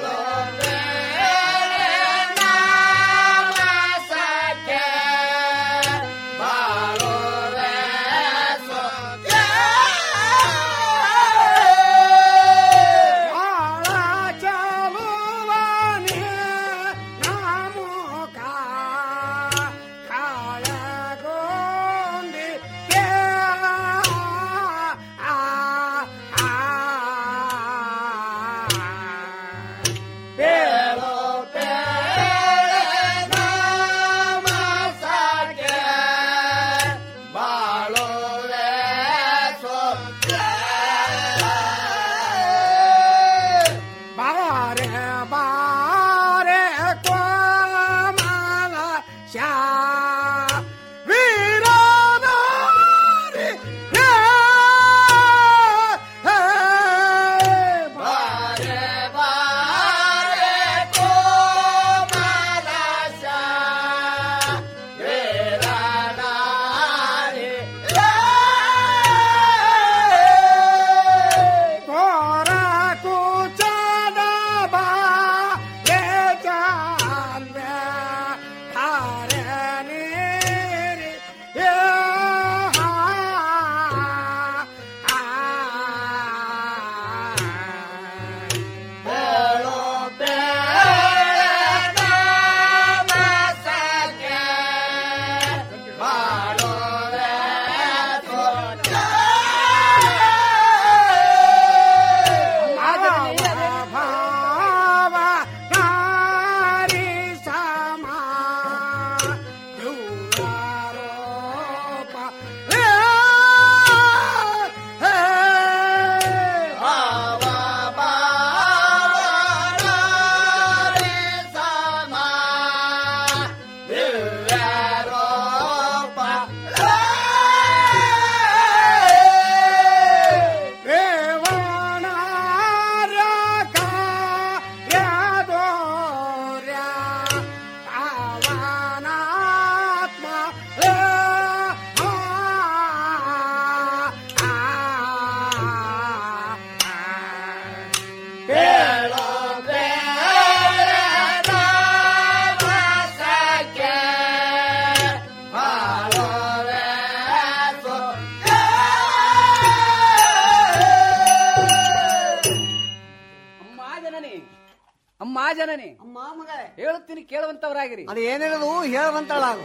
ಜನನಿ ಹೇಳುತ್ತೀನಿ ಕೇಳುವಂತವರಾಗಿರಿ
ಅದು ಏನಿರೋದು ಹೇಳುವಂತಳಾಗು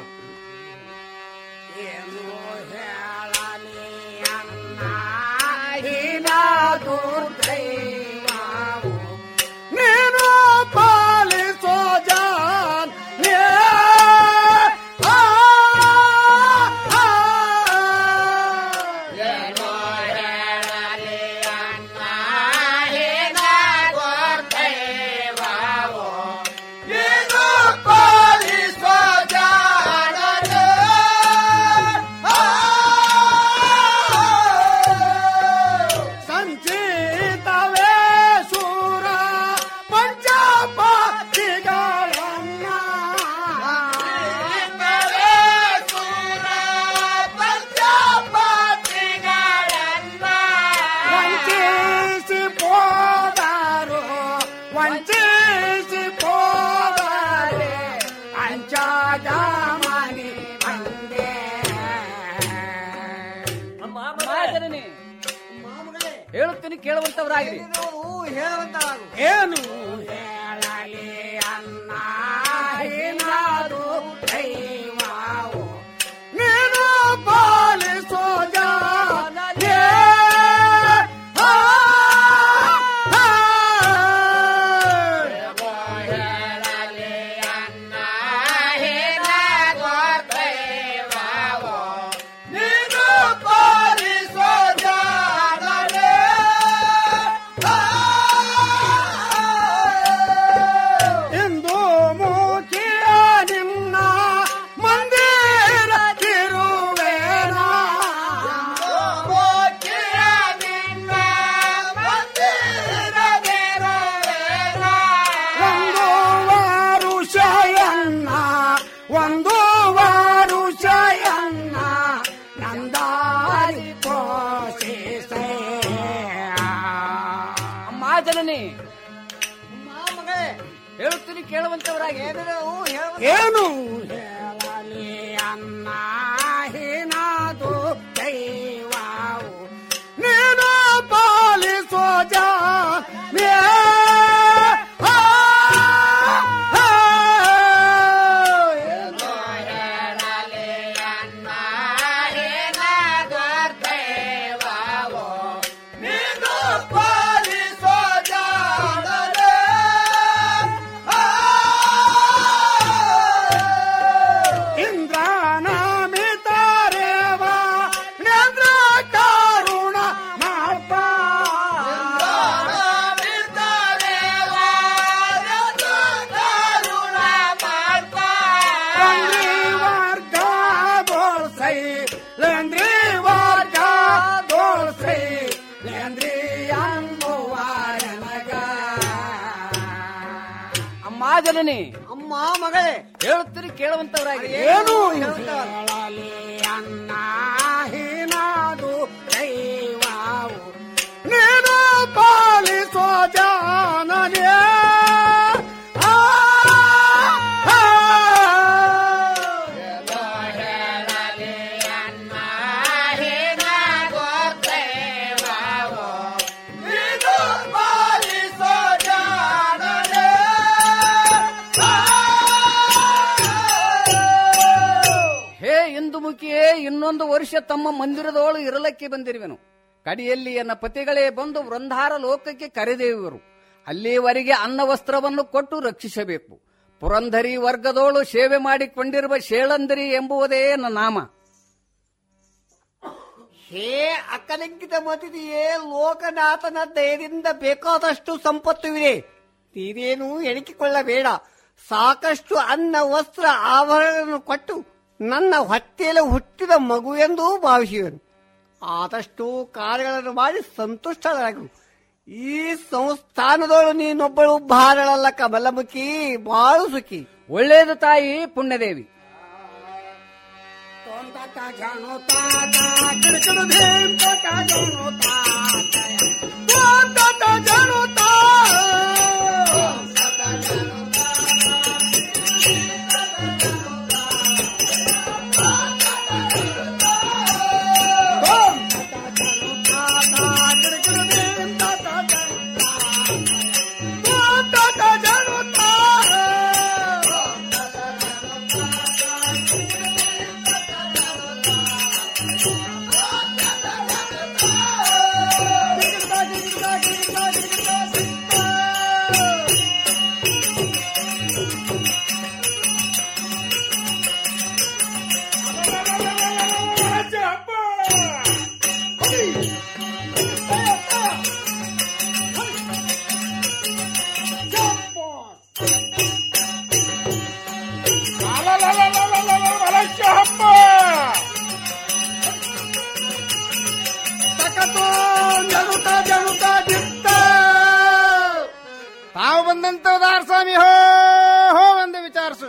ನೀನು ಪಾಲಿಸೋ ಜಾನ್ ಯೇ ಆ, ಆ, ಏನೋ ಹೇಳಲಿ ಅನ್ನ ಏನಾಗೋರ್ತೇವಾವೋ ನೀನು ಪಾಲಿಸೋ ಜಾಣನೆ ಆ, ಸಂಚಿತವೇ ಸೂರ ಪಂಚಪಾತಿಗಳನ್ನ ಸೂರ ಪಂಚಪಾತಿಗಳನ್ನ ವಂಚಿಸಿ ಹೋದರು ವಂಚಿಸಿ ಹೋದರೆ ಅಂಚಾದ ಮನೆ ಬಂದೆ
ಜನನಿ ಹೇಳುತ್ತೀನಿ ಕೇಳುವಂತವರಾಗಿರಿ
ಹೇಳುವಂತಳಾಗು
ಏನು ಹೇಳಲಿ ಅನ್ನ ಏನಾದು ದೈವವು ನೀನು ಪಾಲಿಸೋ ಜಾನೇ ಆ, ಆ, ಹೇಳಲಿ ಅನ್ನ ಏನಾದು ದೈವವು ನೀನು ಪಾಲಿಸೋ ಜಾಣನೆ ಇಂದು ಮೂಚಿಯ ನಿನ್ನ ಮಂದಿರ ತಿರುವೇನ ಮೂಚಿಯ ನಿನ್ನ ಮಂದಿರ ತಿರುವೇನ ಒಂದು ವಾರುಷಯನ್ನ ಒಂದು ವಾರುಷಯನ್ನ ನಂದಾರಿ ಪೋಷಿಸೇ
ಅಮ್ಮ ಜನನಿ ಹೇಳುತ್ತೀನಿ ಕೇಳುವಂತವರಾಗಿ
ಏನು ಹೇಳಲಿ ಅನ್ನ ಏನಾದು ದೈವವು ನೀನು ಪಾಲಿಸೋ ಜಾನೇ ಆ, ಆ, ಏನು ಹೇಳಲಿ ಅನ್ನ ಏನಾದು ದೈವವು ನೀನು ಪಾಲಿಸೋ ಜಾಣನೆ ಇಂದ್ರನ ಮಿತಾರೇವ ನೇಂದ್ರ ಕಾರುಣ ಮಾಡ್ಪ ವರ್ಗ ಬೋಳ್ಸೈ ಲೇಂದ್ರಿ ವರ್ಗ ಬೋಳ್ಸೈ ಲೇಂದ್ರಿ ಅನ್ನುವಾರನಗ
ಅಮ್ಮ ಜನನಿ
ಅಮ್ಮ ಮಗಳೇ
ಹೇಳುತ್ತೀನಿ ಕೇಳುವಂತವರಾಗಿ
ಏನು ಹೇಳಲಿ ಅನ್ನ ಹೀನಾದು ದೈವವು ನೀನು ಪಾಲಿಸೋ ಜಾನನೇ ಆ, ಆ, ಹೇಳಲಿ ಅನ್ನ ಹೀನಾದು ದೈವವು ನೀನು ಪಾಲಿಸೋ ಜಾನನೇ
ಹೇ ಇಂದು ಮುಖಿಯೇ ಇನ್ನೊಂದು ವರ್ಷ ತಮ್ಮ ಮಂದಿರದೊಳು ಇರಲಕ್ಕೆ ಬಂದಿರುವೆನು ಕಡಿಯಲ್ಲಿ ಎನ್ನ ಪತಿಗಳೇ ಬಂದು ವೃಂದಾರ ಲೋಕಕ್ಕೆ ಕರೆದೊಯ್ಯುವರು ಅಲ್ಲಿಯವರೆಗೆ ಅನ್ನ ವಸ್ತ್ರವನ್ನು ಕೊಟ್ಟು ರಕ್ಷಿಸಬೇಕು ಪುರಂಧರಿ ವರ್ಗದೋಳು ಸೇವೆ ಮಾಡಿಕೊಂಡಿರುವ ಶೇಳಂದರಿ ಎಂಬುವುದೇ ನನ್ನ ನಾಮ
ಹೇ ಅಕ್ಕಲಿಂಗಿತ ಮತಿದೆಯೇ ಲೋಕನಾಥನ ದಯದಿಂದ ಬೇಕಾದಷ್ಟು ಸಂಪತ್ತು ಇದೆ ನೀನೇನು ಎಣಿಸಿಕೊಳ್ಳಬೇಡ ಸಾಕಷ್ಟು ಅನ್ನ ವಸ್ತ್ರ ಆಭರಣಗಳನ್ನು ಕೊಟ್ಟು ನನ್ನ ಹೊಟ್ಟೆಯಲ್ಲಿ ಹುಟ್ಟಿದ ಮಗು ಎಂದು ಭಾವಿಸುವೆನು ಆದಷ್ಟು ಕಾರ್ಯಗಳನ್ನು ಮಾಡಿ ಸಂತುಷ್ಟರಾಗು ಈ ಸಂಸ್ಥಾನದೊಳು ನೀನೊಬ್ಬಳು ಭಾರಳಲ್ಲ ಕಮಲಮುಖಿ ಬಾಳು ಸುಖಿ
ಒಳ್ಳೆಯದು ತಾಯಿ ಪುಣ್ಯದೇವಿ
ಜಾನುತ್ತಾ
ತಾವು ಬಂದಂತ ಉದಾರ ಸ್ವಾಮಿ ಹೋ ಹೋ ಎಂದು ವಿಚಾರಿಸು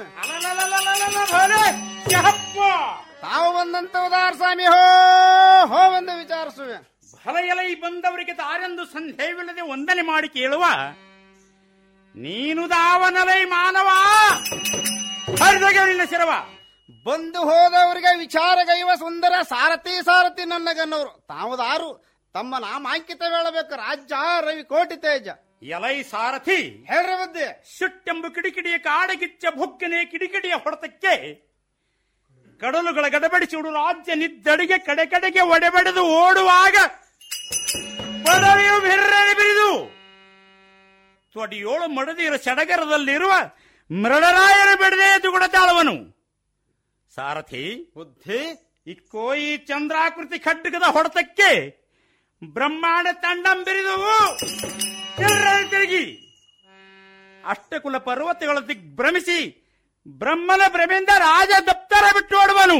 ತಾವು ಬಂದಂತ ಉದಾರ ಸ್ವಾಮಿ ಹೋ ಹೋ ಎಂದು ವಿಚಾರಿಸುವೆ
ಭಲಯಲೈ ಬಂದವರಿಗೆ ದಾರೆಂದು ಸಂದೇಹವಿಲ್ಲದೆ ವಂದನೆ ಮಾಡಿ ಕೇಳುವ ನೀನು ದಾವನಲೈ ಮಾನವ ಹರಿದಗೆ ನಿನ್ನ ಶಿರವ
ಬಂದು ಹೋದವರಿಗೆ ವಿಚಾರಗೈವ ಸುಂದರ ಸಾರಥಿ ಸಾರಥಿ ನನ್ನ ಗನ್ನವರು ತಾವುದಾರು ತಮ್ಮ ನಾಮಾಂಕಿತ ಹೇಳಬೇಕು ರಾಜ್ಯ ರವಿ ಕೋಟಿ ತೇಜ
ಎಲೈ ಸಾರಥಿ
ಹೇಳ್ರಿ ಬುದ್ಧಿ
ಸುಟ್ಟೆಂಬು ಕಿಡಿಕಿಡಿಯ ಕಾಡಗಿಚ್ಚ ಭುಕ್ಕನೆ ಕಿಡಿಕಿಡಿಯ ಹೊಡೆತಕ್ಕೆ ಕಡಲುಗಳ ಗಡಬಡಿಸುವುದು ರಾಜ್ಯ ನಿದ್ದಡಿಗೆ ಕಡೆ ಕಡೆಗೆ ಒಡೆಬಡೆದು ಓಡುವಾಗ ಪದವಿಯು ಬಿರ್ರನೆ ಬಿರಿದು ತೊಡಿಯೋಳು ಮಡದಿರ ಸಡಗರದಲ್ಲಿರುವ ಮೃಡರಾಯರ ಬಿಡದೆ ಎದ್ದುಗುಡತಾಳವನು ಸಾರಥಿ ಬುದ್ಧಿ ಇಕ್ಕೋ ಈ ಚಂದ್ರಾಕೃತಿ ಖಡ್ಗದ ಹೊಡೆತಕ್ಕೆ ಬ್ರಹ್ಮಾಂಡ ತಂಡಂ ಬಿರಿದುವು ತಿರ್ರನೆ ತಿರುಗಿ ಅಷ್ಟಕುಲ ಪರ್ವತಗಳ ದಿಗ್ಭ್ರಮಿಸಿ ಬ್ರಹ್ಮನ ಭ್ರಮೆಯಿಂದ ರಾಜ ದಪ್ತರ ಬಿಟ್ಟು ಓಡುವನು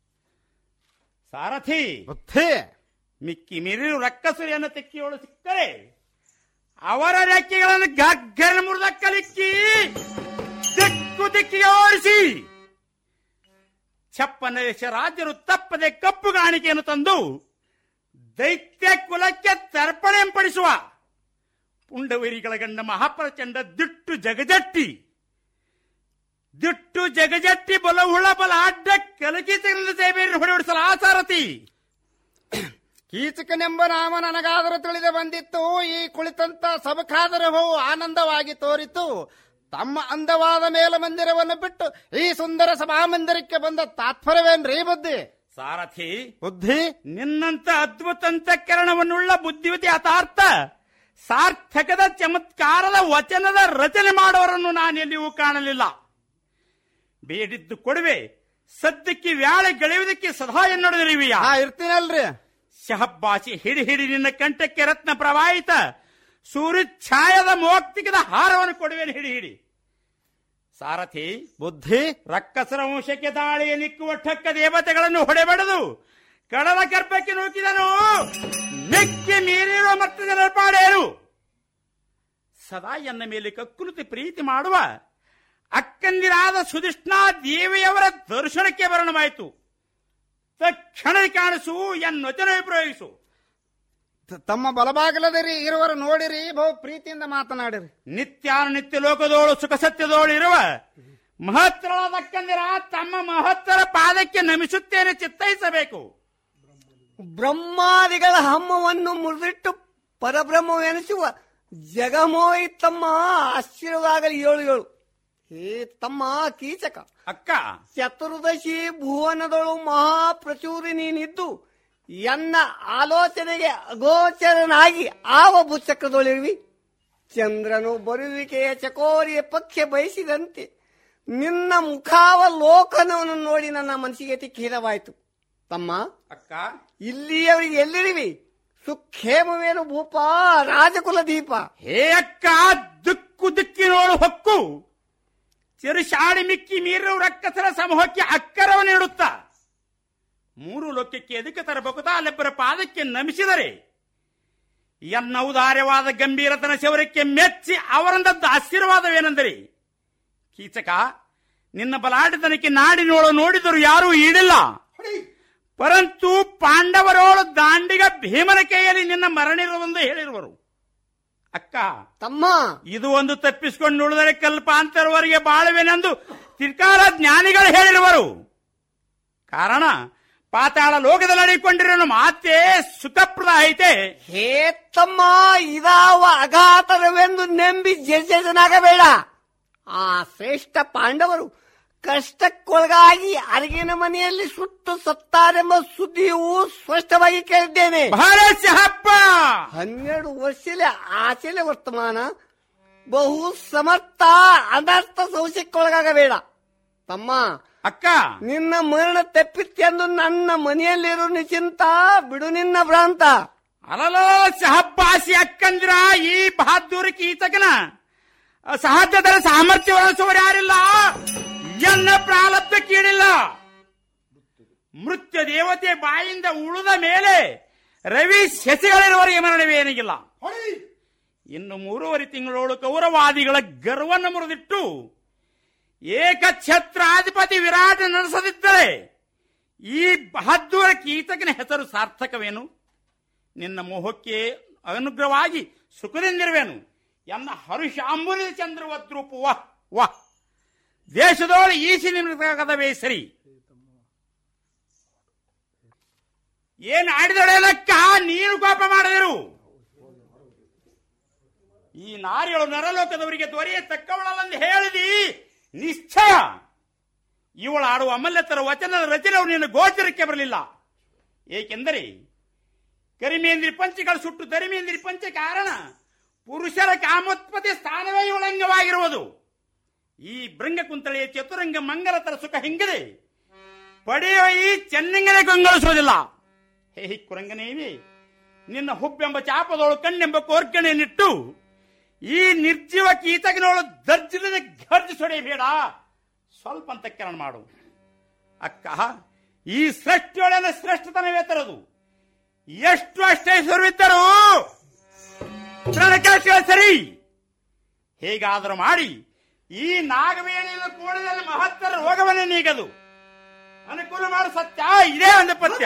ಸಾರಥಿ
ಬುದ್ಧಿ
ಮಿಕ್ಕಿ ಮಿರಿರು ರಕ್ಕಸುರಿಯನ್ನು ತೆಕ್ಕಿಯೋಳು ಸಿಕ್ಕರೆ ಅವರ ರೆಕ್ಕೆಗಳನ್ನು ಗಗ್ಗರ ಮುರಿದ ಕಲಿಕ್ಕಿ ದಿಕ್ಕು ದಿಕ್ಕಿಗೆ ಓಡಿಸಿ ಛಪ್ಪನ ದೇಶ ರಾಜರು ತಪ್ಪದೆ ಕಪ್ಪು ಕಾಣಿಕೆಯನ್ನು ತಂದು ದೈತ್ಯ ಕುಲಕ್ಕೆ ತರ್ಪಣೆಂಪಡಿಸುವ ಪುಂಡವೈರಿಗಳ ಗಂಡ ಮಹಾಪ್ರಚಂಡ ದಿಟ್ಟು ಜಗಜಟ್ಟಿ ದಿಟ್ಟು ಜಗಜಟ್ಟಿ ಬಲ ಹುಳ ಬಲ ಅಡ್ಡ ಕಲಕಿತರಿಂದ ಸೇವೆಯನ್ನು ಹೊಡೆಡಿಸಲು ಆಸಾರತಿ
ಕೀಚಕನೆಂಬ ನಾಮ ನನಗಾದರೂ ತಿಳಿದು ಬಂದಿತ್ತು ಈ ಕುಳಿತಂತ ಸಬಕಾದರ ಹೂವು ಆನಂದವಾಗಿ ತೋರಿತು ತಮ್ಮ ಅಂದವಾದ ಮೇಲ ಮಂದಿರವನ್ನು ಬಿಟ್ಟು ಈ ಸುಂದರ ಸಭಾಮಂದಿರಕ್ಕೆ ಬಂದ ತಾತ್ಪರ್ಯವೇನ್ರಿ ಬುದ್ಧಿ
ಸಾರಥಿ
ಬುದ್ಧಿ
ನಿನ್ನಂತ ಅದ್ಭುತ ಅಂತಃಕರಣವನ್ನುಳ್ಳ ಬುದ್ಧಿವತಿ ಅತಾರ್ಥ ಸಾರ್ಥಕದ ಚಮತ್ಕಾರದ ವಚನದ ರಚನೆ ಮಾಡೋರನ್ನು ನಾನೆಲ್ಲಿಯೂ ಕಾಣಲಿಲ್ಲ ಬೇಡಿದ್ದು ಕೊಡುವೆ ಸದ್ಯಕ್ಕೆ ವ್ಯಾಳೆ ಗೆಳೆಯುವುದಕ್ಕೆ ಸದಾ ಎನ್ನೊಡೆದಿರುವಿಯಾ
ಇರ್ತೀನಲ್ರಿ
ಶಹಬ್ಬಾಸಿ ಹಿಡಿ ಹಿಡಿ ನಿನ್ನ ಕಂಠಕ್ಕೆ ರತ್ನ ಪ್ರವಾಹಿತ ಸೂರ್ಯ ಛಾಯದ ಮೋಕ್ತಿಕದ ಹಾರವನ್ನು ಕೊಡುವೇನು ಹಿಡಿ ಹಿಡಿ ಸಾರಥಿ
ಬುದ್ಧಿ
ರಕ್ಕಸರ ವಂಶಕ್ಕೆ ದಾಳಿಯ ನಿಕ್ಕುವ ಠಕ್ಕ ದೇವತೆಗಳನ್ನು ಹೊಡೆಬಡದು ಕಡಲ ಗರ್ಭಕ್ಕೆ ನೂಕಿದನು ಮಿಕ್ಕಿ ಮೀರಿರುವ ಮತ್ತದ ನರ್ಪಾಡೇನು ಸದಾ ಎನ್ನ ಮೇಲೆ ಕಕ್ಕುಲುತಿ ಪ್ರೀತಿ ಮಾಡುವ ಅಕ್ಕಂದಿರಾದ ಸುಧಿಷ್ಣಾ ದೇವಿಯವರ ದರ್ಶನಕ್ಕೆ ವರ್ಣವಾಯಿತು ತಕ್ಷಣ ಕಾಣಿಸು ಎನ್ನೊಚನ ಪ್ರಯೋಗಿಸು
ತಮ್ಮ ಬಲಭಾಗಲದಿರಿ ಇರುವರು ನೋಡಿರಿ ಬಹು ಪ್ರೀತಿಯಿಂದ ಮಾತನಾಡಿರಿ
ನಿತ್ಯಾನುನಿತ್ಯ ಲೋಕದೋಳು ಸುಖ ಸತ್ಯದೋಳು ಇರುವ ಮಹತ್ತರವಾದ ಅಕ್ಕಂದಿರ ತಮ್ಮ ಮಹತ್ತರ ಪಾದಕ್ಕೆ ನಮಿಸುತ್ತೇನೆ ಚಿತ್ತೈಸಬೇಕು
ಬ್ರಹ್ಮಾದಿಗಳ ಹಮ್ಮವನ್ನು ಮುರಿದಿಟ್ಟು ಪರಬ್ರಹ್ಮವೆನಿಸುವ ಜಗಮೋಯಿ ತಮ್ಮ ಆಶೀರ್ವಾಗಲಿ ಏಳು ಏಳು ಹೇ ತಮ್ಮ ಕೀಚಕ
ಅಕ್ಕ
ಚತುರ್ದಶಿ ಭುವನದಳು ಮಹಾಪ್ರಚುರಿ ನೀನಿದ್ದು ಎನ್ನ ಆಲೋಚನೆಗೆ ಅಗೋಚರನಾಗಿ ಆವ ಭೂಚಕ್ರದೊಳಿರುವಿ ಚಂದ್ರನು ಬರುವಿಕೆಯ ಚಕೋರಿಯ ಪಕ್ಷೆ ಬಯಸಿದಂತೆ ನಿನ್ನ ಮುಖಾವಲೋಕನವನ್ನು ನೋಡಿ ನನ್ನ ಮನಸ್ಸಿಗೆ ತಿಕ್ಕಿರವಾಯಿತು ತಮ್ಮ
ಅಕ್ಕ
ಇಲ್ಲಿಯವರಿಗೆ ಎಲ್ಲಿರುವಿ ಸುಖೇಮವೇನು ಭೂಪ ರಾಜಕುಲ ದೀಪ
ಹೇ ಅಕ್ಕ ದಿಕ್ಕು ದಿಕ್ಕಿನೋಳು ಹೊಕ್ಕು ಚಿರುಶಾಡಿ ಮಿಕ್ಕಿ ಮೀರು ರಕ್ಕಸರ ಸಮೂಹಕ್ಕೆ ಅಕ್ಕರವ ನೀಡುತ್ತ ಮೂರು ಲೋಕಕ್ಕೆ ಎದಕ್ಕೆ ತರಬೇಕು ಅಲ್ಲೆಬ್ಬರ ಪಾದಕ್ಕೆ ನಮಿಸಿದರೆ ಎನ್ನ ಔದಾರ್ಯವಾದ ಗಂಭೀರತನ ಶೌರ್ಯಕ್ಕೆ ಮೆಚ್ಚಿ ಅವರಂದದ್ದು ಆಶೀರ್ವಾದವೇನೆಂದರೆ ಕೀಚಕ ನಿನ್ನ ಬಲಾಢ್ಯತನಕ್ಕೆ ನಾಡಿನೋಳು ನೋಡಿದರು ಯಾರೂ ಈಡಿಲ್ಲ ಪರಂತು ಪಾಂಡವರೋಳು ದಾಂಡಿಗ ಭೀಮನ ಕೈಯಲ್ಲಿ ನಿನ್ನ ಮರಣಿರುವುದೆಂದು ಹೇಳಿರುವರು ಅಕ್ಕ
ತಮ್ಮ
ಇದು ಒಂದು ತಪ್ಪಿಸಿಕೊಂಡು ಉಳಿದರೆ ಕಲ್ಪಾಂತರವರೆಗೆ ಬಾಳುವೆನೆಂದು ತಿರ್ಕಾರ ಜ್ಞಾನಿಗಳು ಹೇಳಿರುವರು ಕಾರಣ ಪಾತಾಳ ಲೋಕದಲ್ಲಿ ಅಡಿಕೊಂಡಿರೋ ಮಾತೆ ಸುಖಪ್ರದ ಐತೆ
ಹೇ ತಮ್ಮ ಇದಾವ ಅಘಾತರವೆಂದು ನಂಬಿ ಜರ್ಜನಾಗಬೇಡ ಆ ಶ್ರೇಷ್ಠ ಪಾಂಡವರು ಕಷ್ಟಕ್ಕೊಳಗಾಗಿ ಅರಗಿನ ಮನೆಯಲ್ಲಿ ಸುಟ್ಟು ಸತ್ತಾರೆಂಬ ಸುದ್ದಿಯು ಸ್ಪಷ್ಟವಾಗಿ ಕೇಳಿದ್ದೇನೆ ಹನ್ನೆರಡು ವರ್ಷಲೆ ಆಚೆಲೆ ವರ್ತಮಾನ ಬಹು ಸಮರ್ಥ ಅನರ್ಥ ಸಂಶಯಕ್ಕೊಳಗಾಗಬೇಡ ತಮ್ಮ
ಅಕ್ಕ
ನಿನ್ನ ಮರಣ ತಪ್ಪಿತ್ತೆಂದು ನನ್ನ ಮನೆಯಲ್ಲಿರೋ ನಿಚಿಂತ ಬಿಡು ನಿನ್ನ ಭ್ರಾಂತ
ಅಲಲ ಸಹಬ್ಬಾಸಿ ಅಕ್ಕಂದ್ರ ಈ ಬಹದ್ದೂರ ಕೀತಕನ ಸಹಜದರ ಸಾಮರ್ಥ್ಯ ವಹಿಸುವರು ಯಾರಿಲ್ಲ ಎನ್ನ ಪ್ರಾರಬ್ಧ ಕೀಳಿಲ್ಲ ಮೃತ್ಯ ದೇವತೆ ಬಾಯಿಂದ ಉಳಿದ ಮೇಲೆ ರವಿ ಸೆಸೆಗಳಿರುವವರೆಗೆ ಮರಣವೇನಿಲ್ಲ ಇನ್ನು ಮೂರುವರೆ ತಿಂಗಳೋಳು ಕೌರವಾದಿಗಳ ಗರ್ವವನ್ನು ಮುರಿದಿಟ್ಟು ಏಕಛತ್ರಾಧಿಪತಿ ವಿರಾಟ ನಡೆಸದಿದ್ದರೆ ಈ ಬಹದ್ದೂರ ಕೀತಕನ ಹೆಸರು ಸಾರ್ಥಕವೇನು ನಿನ್ನ ಮೋಹಕ್ಕೆ ಅನುಗ್ರಹವಾಗಿ ಸುಖದಿಂದಿರುವೆನು ಎನ್ನ ಹರುಷಾಂಬುಲಿದ ಚಂದ್ರವದ್ರೂಪು ವಾ ವಾ ದೇಶದೊಳ ಈಸಿ ನಿಮಗದವೇ ಸರಿ ಏನು ಆಡಿದೊಳೆಲಕ್ಕ ನೀನು ಕೋಪ ಮಾಡದಿರು ಈ ನಾರಿಗಳು ನರಲೋಕದವರಿಗೆ ದೊರೆಯತಕ್ಕವಳಲ್ಲಂದು ಹೇಳಿದಿ ನಿಶ್ಚಯ ಇವಳು ಆಡುವ ಅಮಲ್ಯತರ ವಚನದ ರಚನೆಯು ನಿನ್ನ ಗೋಚರಕ್ಕೆ ಬರಲಿಲ್ಲ ಏಕೆಂದರೆ ಕರಿಮೇಂದ್ರಿ ಪಂಚಗಳ ಸುಟ್ಟು ದರಿಮೇಂದ್ರಿ ಪಂಚ ಕಾರಣ ಪುರುಷರ ಕಾಮೋತ್ಪತ್ತಿ ಸ್ಥಾನವೇ ಇವಳಂಗವಾಗಿರುವುದು ಈ ಭೃಂಗ ಕುಂತಳೆಯ ಚತುರಂಗ ಮಂಗಲತರ ಸುಖ ಹಿಂಗದೆ ಪಡೆಯುವ ಈ ಚೆನ್ನಂಗನೆ ಗೊಂಗಳಿಸುವುದಿಲ್ಲ ಹೇ ಹಿ ಕುರಂಗನೇವಿ ನಿನ್ನ ಹುಬ್ಬೆಂಬ ಚಾಪದೋಳು ಕಣ್ಣೆಂಬ ಕೋರ್ಕಣೆಯನ್ನಿಟ್ಟು ಈ ನಿರ್ಜೀವ ಕೀತಕನೋಳು ದರ್ಜನದ ಗರ್ಜಿಸೊಡೆಯಬೇಡ ಸ್ವಲ್ಪ ಅಂತಕ್ಕರಣ ಮಾಡು ಅಕ್ಕ ಈ ಸೃಷ್ಟಿಯೊಳನ ಶ್ರೇಷ್ಠತನವೇ ತರದು ಎಷ್ಟು ಅಷ್ಟೈಶ್ವರ್ಯವಿದ್ದರು ತೃಣಕಾಶಿಗಳ ಸರಿ ಹೇಗಾದರೂ ಮಾಡಿ ಈ ನಾಗವೇಣಿಯನ್ನು ಕೂಡದಲ್ಲಿ ಮಹತ್ತರ ರೋಗವನ್ನೇ ನೀಗದು ಅನುಕೂಲ ಮಾಡು ಸತ್ಯ ಇದೇ ಒಂದು ಪಥ್ಯ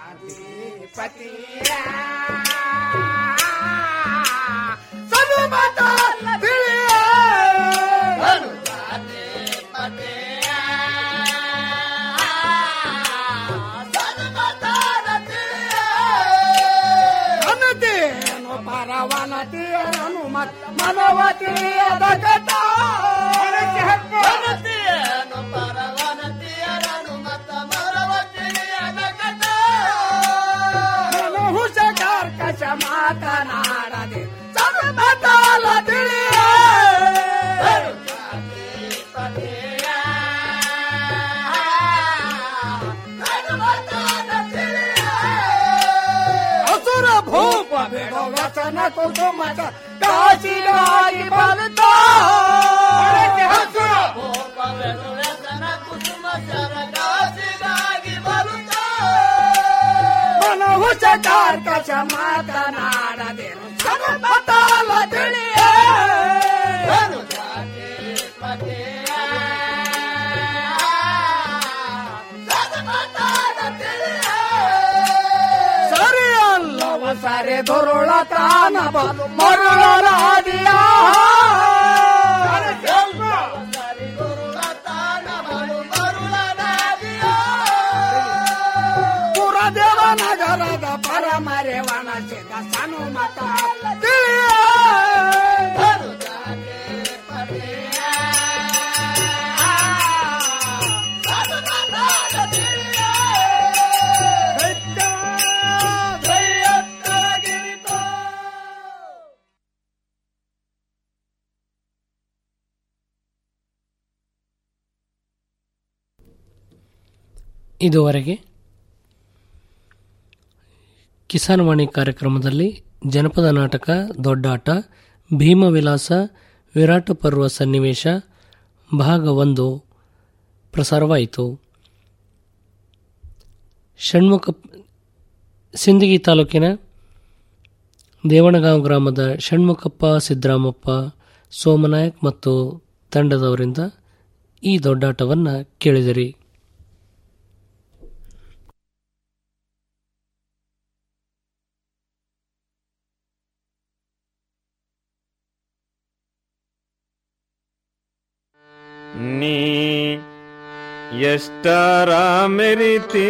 ಅನತೇನು ಪರವನತಿಯನು ಮನವತಿಯದ ಕಟ ಅನತೇನು ಪರವನತಿಯರನು ಮತ್ತ ಮರವತಿಯದ ಕಟ ಹುಷ ಕರ್ಕಶ ಮಾತನಾಡದೆ ಸದಮತಾಲ ತಿಳಿಯ ಅಸುರ ಭೂಪ ಬಿಡೋ ವಚನ ಕುಸುಮದ ಕಾಶಿಗಾಗಿ ಬಲತ ಅಸುರ ಭೂಪ ಬಿಡೋ ವಚನ ಕುಸುಮದ ಕಾಶಿಗಾಗಿ ಬಲತ ಮನಹುಷ ಕಾರ್ಕಶ ಮಾತನಾಡದೇನು ಸದಮತಾಲ ತಿಳಿಯ ಸರಿಯಲ್ಲವ ಸರಿ ದುರುಳ ತಾನ ಬಲು ಮರುಳರಾದಿಯ ಪುರದೇವ ನಗರದ ಪರಮರೆ ವನಸಿದ ಸನುಮತ ತಿಳಿಯ
ಇದುವರೆಗೆ ಕಿಸಾನ್ವಾಣಿ ಕಾರ್ಯಕ್ರಮದಲ್ಲಿ ಜನಪದ ನಾಟಕ ದೊಡ್ಡಾಟ ಭೀಮವಿಲಾಸ ವಿರಾಟ ಪರ್ವ ಸನ್ನಿವೇಶ ಭಾಗ ಒಂದು ಪ್ರಸಾರವಾಯಿತು ಷಣ್ಮುಖ ಸಿಂದಗಿ ತಾಲೂಕಿನ ದೇವಣಗಾಂವ್ ಗ್ರಾಮದ ಷಣ್ಮುಖಪ್ಪ ಸಿದ್ದರಾಮಪ್ಪ ಸೋಮನಾಯಕ್ ಮತ್ತು ತಂಡದವರಿಂದ ಈ ದೊಡ್ಡಾಟವನ್ನು ಕೇಳಿದಿರಿ
ನೀ ಎಷ್ಟರ ಮೆರಿತಿ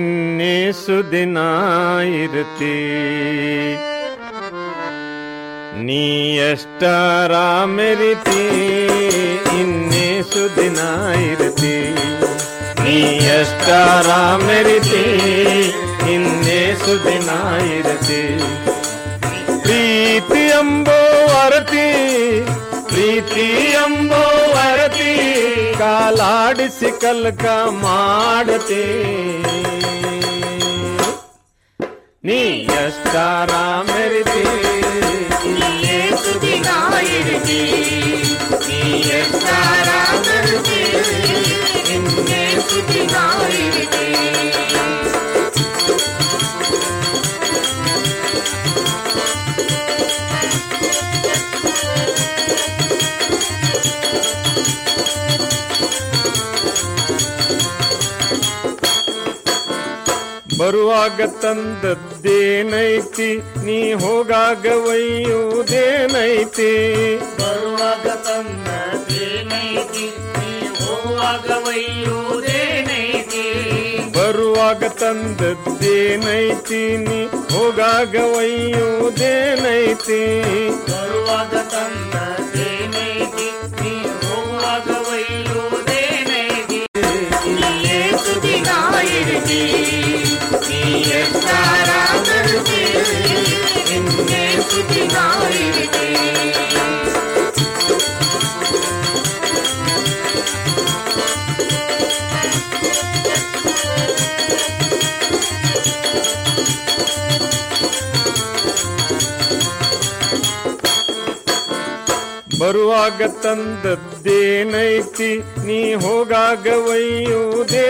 ಇನ್ನೇಸು ದಿನ ಇರ್ತಿ ನೀ ಎಷ್ಟರ ಮೆರಿತಿ ಇನ್ನೇಸು ದಿನ ಇರ್ತಿ ನೀ ಎಷ್ಟರ ಮೆರಿತಿ ಇನ್ನೇಸು ದಿನ ಇರತಿ ಪ್ರೀತಿ ಎಂಬೋ ಅರತಿ ಪ್ರೀತಿ ಎಂಬೋ ಅರತಿ ಕಾಲಾಡಿಸಿ ಕಲ್ಕ ಮಾಡತಿ ನೀ ಎಷ್ಟರ ಮೆರಿತಿ ಇನ್ನೇಸು ದಿನ ಇರತಿ ನೀ ಎಷ್ಟರ ಮೆರಿತಿ ಇನ್ನೇಸು ದಿನ ಇರತಿ ಬರುವಾಗ ತಂದದ್ದೇನೈತಿ ನೀ ಹೋಗಾಗ ಒಯ್ಯುವುದೇನೈತಿ
ಬರುವಾಗ ತಂದದೇನೈತಿ ನೀ ಹೋಗುವಾಗ ಒಯ್ಯುವುದೇನೈತಿ
ಬರುವಾಗ ತಂದದ್ದೇನೈತಿ ನೀ ಹೋಗಾಗ ಒಯ್ಯುವುದೇನೈತಿ
ಬರುವಾಗ ತಂದದೇನೈತಿ ನೀ ಹೋಗುವಾಗ ಒಯ್ಯುವುದೇನೈತಿ ನೀಯೇ ಸುದಿನ ಇರುತ್ತಿ ನೀಯೇ ಸಾರ ಬರುತ್ತಿ ನಿನ್ನೆ ಸುದಿನ ಇರುತ್ತಿ
ಬರುವಾಗ ತಂದದ್ದೇನೈತಿ ನೀ ಹೋಗಾಗ ಒಯ್ಯುವುದೇ